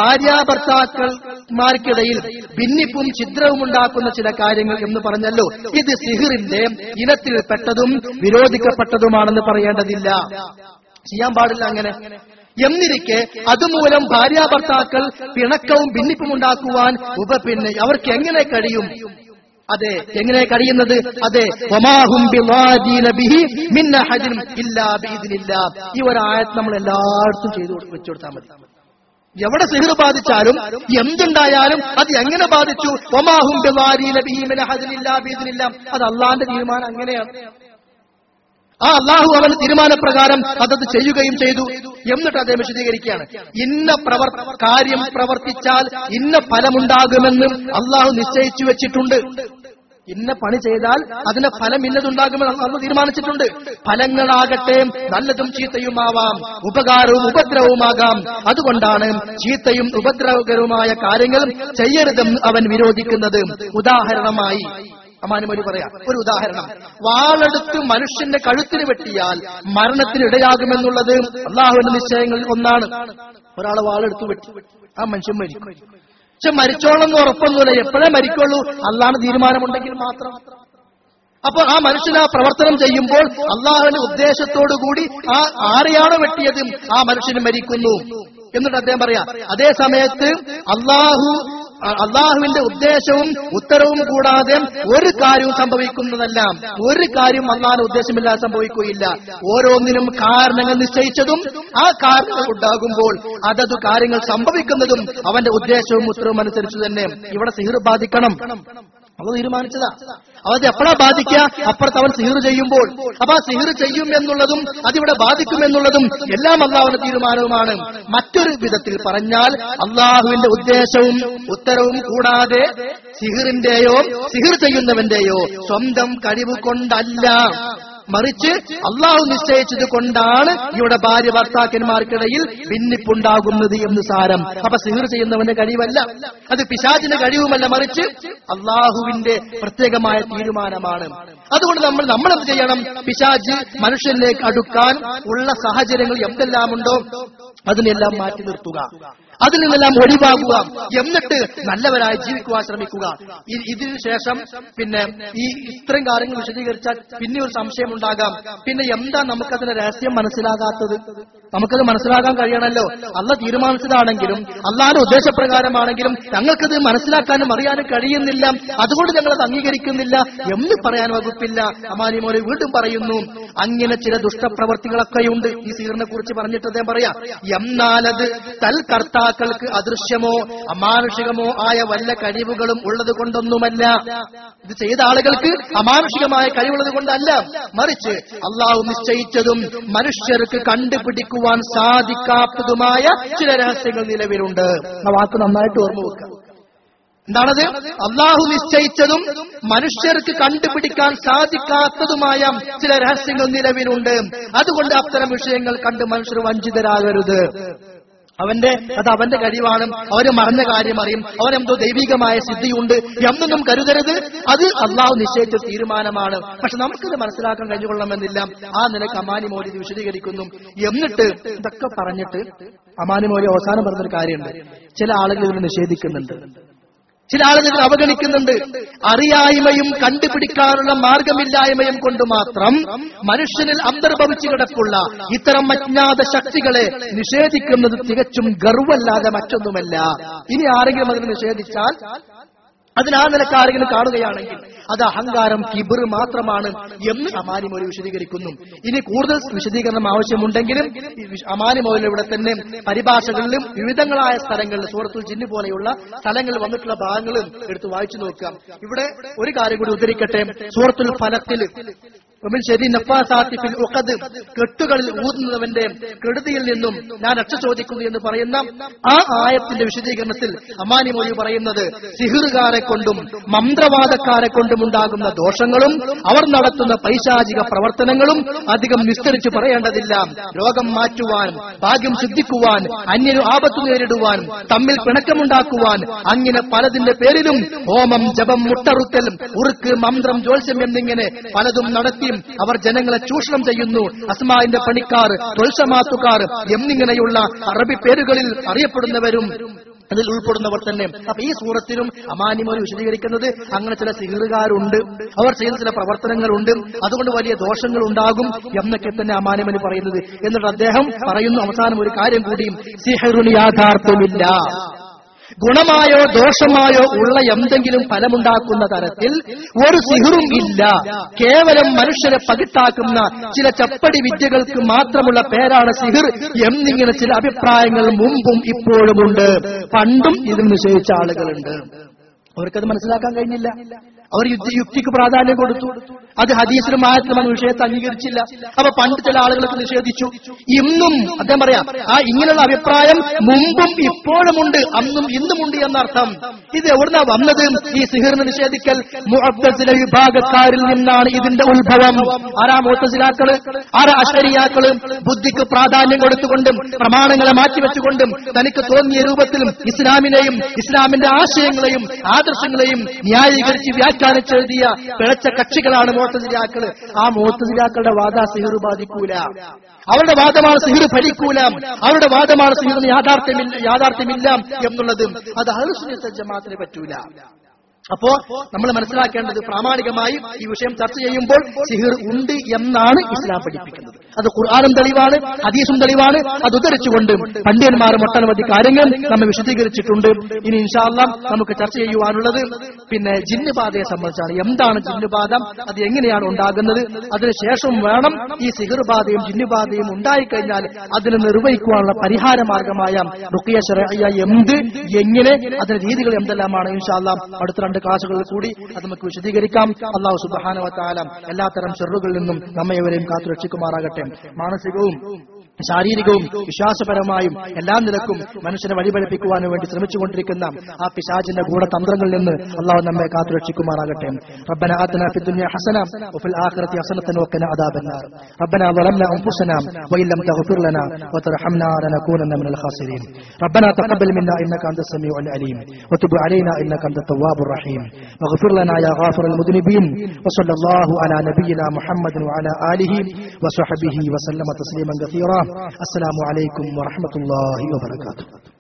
ഭാര്യാഭർത്താക്കന്മാർക്കിടയിൽ ഭിന്നിപ്പും ഛിദ്രവും ഉണ്ടാക്കുന്ന ചില കാര്യങ്ങൾ എന്ന് പറഞ്ഞല്ലോ ഇത് സിഹിറിന്റെ ഇനത്തിൽപ്പെട്ടതും വിരോധിക്കപ്പെട്ടതുമാണെന്ന് പറയേണ്ടതില്ല ചെയ്യാൻ പാടില്ല അങ്ങനെ എന്നിരിക്കെ അതുമൂലം ഭാര്യാഭർത്താക്കൾ പിണക്കവും ഭിന്നിപ്പും ഉണ്ടാക്കുവാൻ ഉപ പിന്നെ അവർക്ക് എങ്ങനെ കഴിയും അതെ എങ്ങനെ കഴിയുന്നത് അതെ വമാഹും ബിവാദീന ബിഹി മിൻ അഹദിൻ ഇല്ലാ ബിഇദ്നില്ലാ ഈ ഒരു ആയത്ത് നമ്മൾ എല്ലായിടത്തും ചെയ്തു വെച്ചു കൊടുത്താൽ മതി എവിടെ സിഹിർ ബാധിച്ചാലും എന്തുണ്ടായാലും അത് എങ്ങനെ ബാധിച്ചു ഒമാഹും ബിവാദീന ബിഹി മിൻ അഹദിൻ ഇല്ലാ ബിഇദ്നില്ലാ അത് അള്ളാന്റെ തീരുമാനം അങ്ങനെയാണ് ആ അള്ളാഹു അവന്റെ തീരുമാനപ്രകാരം അതത് ചെയ്യുകയും ചെയ്തു എന്നിട്ട് അദ്ദേഹം വിശദീകരിക്കുകയാണ് ഇന്ന പ്രവർ കാര്യം പ്രവർത്തിച്ചാൽ ഇന്ന ഫലമുണ്ടാകുമെന്ന് അള്ളാഹു നിശ്ചയിച്ചു വെച്ചിട്ടുണ്ട് ഇന്ന പണി ചെയ്താൽ അതിന്റെ ഫലം ഇന്നതുണ്ടാകുമെന്ന് അന്ന് തീരുമാനിച്ചിട്ടുണ്ട് ഫലങ്ങളാകട്ടെ നല്ലതും ചീത്തയുമാവാം ഉപകാരവും ഉപദ്രവവുമാകാം അതുകൊണ്ടാണ് ചീത്തയും ഉപദ്രവകരവുമായ കാര്യങ്ങൾ ചെയ്യരുതെന്ന് അവൻ വിരോധിക്കുന്നത് ഉദാഹരണമായി അമാനുമൊഴി പറയാം ഒരു ഉദാഹരണം വാളെടുത്ത് മനുഷ്യന്റെ കഴുത്തിന് വെട്ടിയാൽ മരണത്തിന് ഇടയാകുമെന്നുള്ളത് അള്ളാഹുവിന്റെ നിശ്ചയങ്ങളിൽ ഒന്നാണ് ഒരാളെ വാളെടുത്ത് വെട്ടി ആ മനുഷ്യൻ മരിക്കും പക്ഷെ മരിച്ചോളം എന്ന് ഉറപ്പൊന്നുമില്ല എപ്പോഴേ മരിക്കുള്ളൂ അള്ളാഹ് തീരുമാനമുണ്ടെങ്കിൽ മാത്രം അപ്പൊ ആ മനുഷ്യൻ ആ പ്രവർത്തനം ചെയ്യുമ്പോൾ അള്ളാഹുവിന്റെ ഉദ്ദേശത്തോടു കൂടി ആ ആരെയാണോ വെട്ടിയത് ആ മനുഷ്യന് മരിക്കുന്നു എന്നിട്ട് അദ്ദേഹം പറയാം അതേ സമയത്ത് അള്ളാഹു അള്ളാഹുവിന്റെ ഉദ്ദേശവും ഉത്തരവും കൂടാതെ ഒരു കാര്യവും സംഭവിക്കുന്നതല്ല ഒരു കാര്യം അള്ളാഹിന്റെ ഉദ്ദേശമില്ലാതെ സംഭവിക്കുകയില്ല ഓരോന്നിനും കാരണങ്ങൾ നിശ്ചയിച്ചതും ആ കാരണങ്ങൾ ഉണ്ടാകുമ്പോൾ അതത് കാര്യങ്ങൾ സംഭവിക്കുന്നതും അവന്റെ ഉദ്ദേശവും ഉത്തരവും അനുസരിച്ച് തന്നെ ഇവിടെ സിഹിർ ബാധിക്കണം അവ തീരുമാനിച്ചതാ അത് എപ്പോഴാ ബാധിക്കുക അപ്പുറത്ത് അവൻ സിഹിർ ചെയ്യുമ്പോൾ അപ്പൊ ആ സിഹിർ ചെയ്യും എന്നുള്ളതും അതിവിടെ ബാധിക്കും എന്നുള്ളതും എല്ലാം അള്ളാഹുവിന്റെ തീരുമാനവുമാണ് മറ്റൊരു വിധത്തിൽ പറഞ്ഞാൽ അള്ളാഹുവിന്റെ ഉദ്ദേശവും ഉത്തരവും കൂടാതെ സിഹിറിന്റെയോ സിഹിർ ചെയ്യുന്നവന്റെയോ സ്വന്തം കഴിവ് കൊണ്ടല്ല മറിച്ച് അള്ളാഹു നിശ്ചയിച്ചത് കൊണ്ടാണ് ഇവിടെ ഭാര്യ ഭർത്താക്കന്മാർക്കിടയിൽ ഭിന്നിപ്പുണ്ടാകുന്നത് എന്ന് സാരം അപ്പൊ സിഹിർ ചെയ്യുന്നവന്റെ കഴിവല്ല അത് പിശാചിന്റെ കഴിവുമല്ല മറിച്ച് അള്ളാഹുവിന്റെ പ്രത്യേകമായ തീരുമാനമാണ് അതുകൊണ്ട് നമ്മൾ നമ്മൾ എന്ത് ചെയ്യണം പിശാജ് മനുഷ്യനിലേക്ക് അടുക്കാൻ ഉള്ള സാഹചര്യങ്ങൾ എന്തെല്ലാമുണ്ടോ അതിനെല്ലാം മാറ്റി നിർത്തുക അതിൽ നിന്നെല്ലാം ഒഴിവാകുക എന്നിട്ട് നല്ലവരായി ജീവിക്കുവാൻ ശ്രമിക്കുക ഇ- ഇതിനു ശേഷം പിന്നെ ഈ ഇത്രയും കാര്യങ്ങൾ വിശദീകരിച്ചാൽ പിന്നെ ഒരു സംശയം ഉണ്ടാകാം പിന്നെ എന്താ നമുക്കതിന്റെ രഹസ്യം മനസ്സിലാകാത്തത് നമുക്കത് മനസ്സിലാക്കാൻ കഴിയണമല്ലോ അല്ല തീരുമാനിച്ചതാണെങ്കിലും അള്ളാന്റെ ഉദ്ദേശപ്രകാരമാണെങ്കിലും ഞങ്ങൾക്കത് മനസ്സിലാക്കാനും അറിയാനും കഴിയുന്നില്ല അതുകൊണ്ട് ഞങ്ങൾ അത് അംഗീകരിക്കുന്നില്ല എന്ന് പറയാൻ വകുപ്പില്ല അമാനി മോലെ വീണ്ടും പറയുന്നു അങ്ങനെ ചില ദുഷ്ടപ്രവർത്തികളൊക്കെയുണ്ട് ഈ സീറിനെ കുറിച്ച് പറഞ്ഞിട്ട് അദ്ദേഹം പറയാം എന്നാലത് തൽകർത്താക്കൾക്ക് അദൃശ്യമോ അമാനുഷികമോ ആയ വല്ല കഴിവുകളും ഉള്ളത് കൊണ്ടൊന്നുമല്ല ഇത് ചെയ്ത ആളുകൾക്ക് അമാനുഷികമായ കഴിവുള്ളത് കൊണ്ടല്ല മറിച്ച് അള്ളാഹു നിശ്ചയിച്ചതും മനുഷ്യർക്ക് കണ്ടുപിടിക്കുവാൻ സാധിക്കാത്തതുമായ ചില രഹസ്യങ്ങൾ നിലവിലുണ്ട് ആ വാക്ക് നന്നായിട്ട് ഓർമ്മ വെക്കുക എന്താണത് അള്ളാഹു നിശ്ചയിച്ചതും മനുഷ്യർക്ക് കണ്ടുപിടിക്കാൻ സാധിക്കാത്തതുമായ ചില രഹസ്യങ്ങൾ നിലവിലുണ്ട് അതുകൊണ്ട് അത്തരം വിഷയങ്ങൾ കണ്ട് മനുഷ്യർ വഞ്ചിതരാകരുത് അവന്റെ അത് അവന്റെ കഴിവാണ് അവര് മറഞ്ഞ കാര്യം അറിയും അവനെന്തോ ദൈവികമായ സിദ്ധിയുണ്ട് എന്നൊന്നും കരുതരുത് അത് അള്ളാഹു നിശ്ചയിച്ച തീരുമാനമാണ് പക്ഷെ നമുക്കിത് മനസ്സിലാക്കാൻ കഴിഞ്ഞുകൊള്ളണമെന്നില്ല ആ നിലക്ക് അമാനി മോലി ഇത് വിശദീകരിക്കുന്നു എന്നിട്ട് ഇതൊക്കെ പറഞ്ഞിട്ട് അമാനി മോലി അവസാനം പറഞ്ഞൊരു കാര്യമുണ്ട് ചില ആളുകൾ ഇതിനെ നിഷേധിക്കുന്നുണ്ട് ചില ആളുകൾ ഇതിനെ അവഗണിക്കുന്നുണ്ട് അറിയായ്മയും കണ്ടുപിടിക്കാനുള്ള മാർഗമില്ലായ്മയും കൊണ്ട് മാത്രം മനുഷ്യനിൽ അന്തർഭവിച്ചു കിടപ്പുള്ള ഇത്തരം അജ്ഞാത ശക്തികളെ നിഷേധിക്കുന്നത് തികച്ചും ഗർവല്ലാതെ മറ്റൊന്നുമല്ല ഇനി ആരെങ്കിലും അതിനെ നിഷേധിച്ചാൽ അതിന് ആ നിലക്ക് ആരെങ്കിലും കാണുകയാണെങ്കിൽ അത് അഹങ്കാരം കിബിർ മാത്രമാണ് എന്ന് അമാനി മൗലി വിശദീകരിക്കുന്നു ഇനി കൂടുതൽ വിശദീകരണം ആവശ്യമുണ്ടെങ്കിലും ഈ വിശ- അമാനി മൗലി ഇവിടെ തന്നെ പരിഭാഷകളിലും വിവിധങ്ങളായ സ്ഥലങ്ങളിൽ സൂറത്തുൽ ജിന്ന് പോലെയുള്ള സ്ഥലങ്ങളിൽ വന്നിട്ടുള്ള ഭാഗങ്ങളും എടുത്ത് വായിച്ചു നോക്കാം ഇവിടെ ഒരു കാര്യം കൂടി ഉദ്ധരിക്കട്ടെ സൂറത്തുൽ ഫലത്തിൽ ഒമിൻ ശരി നഫാസാത്തിഫിൽ ഉഖദ് കെട്ടുകളിൽ ഊതുന്നവന്റെ കെടുതിയിൽ നിന്നും ഞാൻ രക്ഷ ചോദിക്കുന്നു എന്ന് പറയുന്ന ആ ആയത്തിന്റെ വിശദീകരണത്തിൽ അമാനി മൊഴി പറയുന്നത് സിഹിറുകാരെ കൊണ്ടും മന്ത്രവാദക്കാരെ കൊണ്ടും ഉണ്ടാകുന്ന ദോഷങ്ങളും അവർ നടത്തുന്ന പൈശാചിക പ്രവർത്തനങ്ങളും അധികം വിസ്തരിച്ചു പറയേണ്ടതില്ല രോഗം മാറ്റുവാൻ ഭാഗ്യം ശുദ്ധിക്കുവാൻ അന്യന് ആപത്തു നേരിടുവാൻ തമ്മിൽ പിണക്കമുണ്ടാക്കുവാൻ അങ്ങനെ പലതിന്റെ പേരിലും ഹോമം ജപം മുട്ടറുത്തൽ ഉറുക്ക് മന്ത്രം ജ്യോത്സ്യം എന്നിങ്ങനെ പലതും നടത്തിയും അവർ ജനങ്ങളെ ചൂഷണം ചെയ്യുന്നു അസ്മാവിന്റെ പണിക്കാർ തൊൽസമാത്തുകാർ എന്നിങ്ങനെയുള്ള അറബി പേരുകളിൽ അറിയപ്പെടുന്നവരും അതിൽ ഉൾപ്പെടുന്നവർ തന്നെ അപ്പൊ ഈ സൂറത്തിലും അമാനിമോന് വിശദീകരിക്കുന്നത് അങ്ങനെ ചില സിഹിറുകാരുണ്ട് അവർ ചെയ്യുന്ന ചില പ്രവർത്തനങ്ങളുണ്ട് അതുകൊണ്ട് വലിയ ദോഷങ്ങൾ ഉണ്ടാകും എന്നൊക്കെ തന്നെ അമാനിമന് പറയുന്നത് എന്നിട്ട് അദ്ദേഹം പറയുന്നു അവസാനം ഒരു കാര്യം കൂടിയും സിഹറുന് യാഥാർത്ഥ്യമില്ല ഗുണമായോ ദോഷമായോ ഉള്ള എന്തെങ്കിലും ഫലമുണ്ടാക്കുന്ന തരത്തിൽ ഒരു സിഹിറും ഇല്ല കേവലം മനുഷ്യരെ പകിട്ടാക്കുന്ന ചില ചപ്പടി വിദ്യകൾക്ക് മാത്രമുള്ള പേരാണ് സിഹിർ എന്നിങ്ങനെ ചില അഭിപ്രായങ്ങൾ മുമ്പും ഇപ്പോഴുമുണ്ട് പണ്ടും ഇതിന് നിശ്ചയിച്ച ആളുകളുണ്ട് അവർക്കത് മനസ്സിലാക്കാൻ കഴിഞ്ഞില്ല അവർ യുദ്ധ യുക്തിക്ക് പ്രാധാന്യം കൊടുത്തു അത് ഹദീസിലും ആയത്തിലും ആ വിഷയത്തെ അംഗീകരിച്ചില്ല അപ്പൊ പണ്ട് ചില ആളുകൾക്ക് നിഷേധിച്ചു ഇന്നും അദ്ദേഹം പറയാം ആ ഇങ്ങനെയുള്ള അഭിപ്രായം മുമ്പും ഇപ്പോഴുമുണ്ട് അന്നും ഇന്നുമുണ്ട് എന്നർത്ഥം ഇത് എവിടുന്നാ വന്നത് ഈ സിഹിറിന് നിഷേധിക്കൽ മുഅത്തസില വിഭാഗക്കാരിൽ നിന്നാണ് ഇതിന്റെ ഉത്ഭവം ആരാ മുഅത്തസിലാക്കള് ആരാ അഷരിയാക്കള് ബുദ്ധിക്ക് പ്രാധാന്യം കൊടുത്തുകൊണ്ടും പ്രമാണങ്ങളെ മാറ്റിവെച്ചുകൊണ്ടും തനിക്ക് തോന്നിയ രൂപത്തിലും ഇസ്ലാമിനെയും ഇസ്ലാമിന്റെ ആശയങ്ങളെയും ആദർശങ്ങളെയും ന്യായീകരിച്ച് വ്യാഖ്യാനിച്ചെഴുതിയ പിഴച്ച കക്ഷികളാണ് മോത്തസിലാക്കള് ആ മോത്തസിലാക്കളുടെ വാദ സിഹിർ ബാധിക്കൂല അവരുടെ വാദമാണ് സിഹിർ ഫലിക്കൂല അവരുടെ വാദമാണ് സിഹിറിന് യാഥാർത്ഥ്യമില്ല യാഥാർത്ഥ്യമില്ല എന്നുള്ളത് അത് അഹുസുനിത്ത ജമാഅത്തിന് പറ്റൂല അപ്പോ നമ്മൾ മനസ്സിലാക്കേണ്ടത് പ്രാമാണികമായി ഈ വിഷയം ചർച്ച ചെയ്യുമ്പോൾ സിഹിർ ഉണ്ട് എന്നാണ് ഇസ്ലാം പഠിപ്പിക്കുന്നത് അത് ഖുർആാനും തെളിവാണ് ഹദീസും തെളിവാണ് അത് ഉദ്ധരിച്ചുകൊണ്ട് പണ്ഡിതന്മാർ ഒട്ടനവധി കാര്യങ്ങൾ നമ്മൾ വിശദീകരിച്ചിട്ടുണ്ട് ഇനി ഇൻഷാല്ലാം നമുക്ക് ചർച്ച ചെയ്യുവാനുള്ളത് പിന്നെ ജിന്നുബാധയെ സംബന്ധിച്ചാണ് എന്താണ് ജിന്നുബാധ അത് എങ്ങനെയാണ് ഉണ്ടാകുന്നത് അതിനുശേഷം വേണം ഈ സിഹിർ ബാധയും ജിന്നുബാധയും ഉണ്ടായിക്കഴിഞ്ഞാൽ അതിനെ നിർവഹിക്കുവാനുള്ള പരിഹാര മാർഗമായ റുക്കിയ ശരയ്യ എന്ത് എങ്ങനെ അതിന്റെ രീതികൾ എന്തെല്ലാമാണ് ഇൻഷാല്ലാം അടുത്ത രണ്ട് രണ്ട് ക്ലാസുകളിൽ കൂടി അത് നമുക്ക് വിശദീകരിക്കാം അള്ളാഹു സുബാനവത്താല എല്ലാത്തരം ചെറുകളിൽ നിന്നും നമ്മയെവരെയും കാത്തു രക്ഷിക്കുമാറാകട്ടെ മാനസികവും ശാരീരികവും വിശ്വാസപരമായും എല്ലാ നിലക്കും മനുഷ്യനെ വഴിപഴിപ്പിക്കുവാനും വേണ്ടി ശ്രമിച്ചുകൊണ്ടിരിക്കുന്ന ആ പിശാചിന്റെ ഗൂഢതന്ത്രങ്ങളിൽ നിന്ന് അള്ളാഹു നമ്മെ കാത്തുരക്ഷിക്കുമാറാകട്ടെ ربنا آتنا في الدنيا حسنة وفي الآخرة حسنة وقنا عذاب النار ربنا ظلمنا أنفسنا وإن لم تغفر لنا وترحمنا لنكونن من الخاسرين ربنا تقبل منا إنك أنت السميع العليم وتب علينا إنك أنت التواب الرحيم واغفر لنا يا غافر المذنبين وصلى الله على نبينا محمد وعلى آله وصحبه وسلم تسليما كثيرا السلام عليكم ورحمة الله وبركاته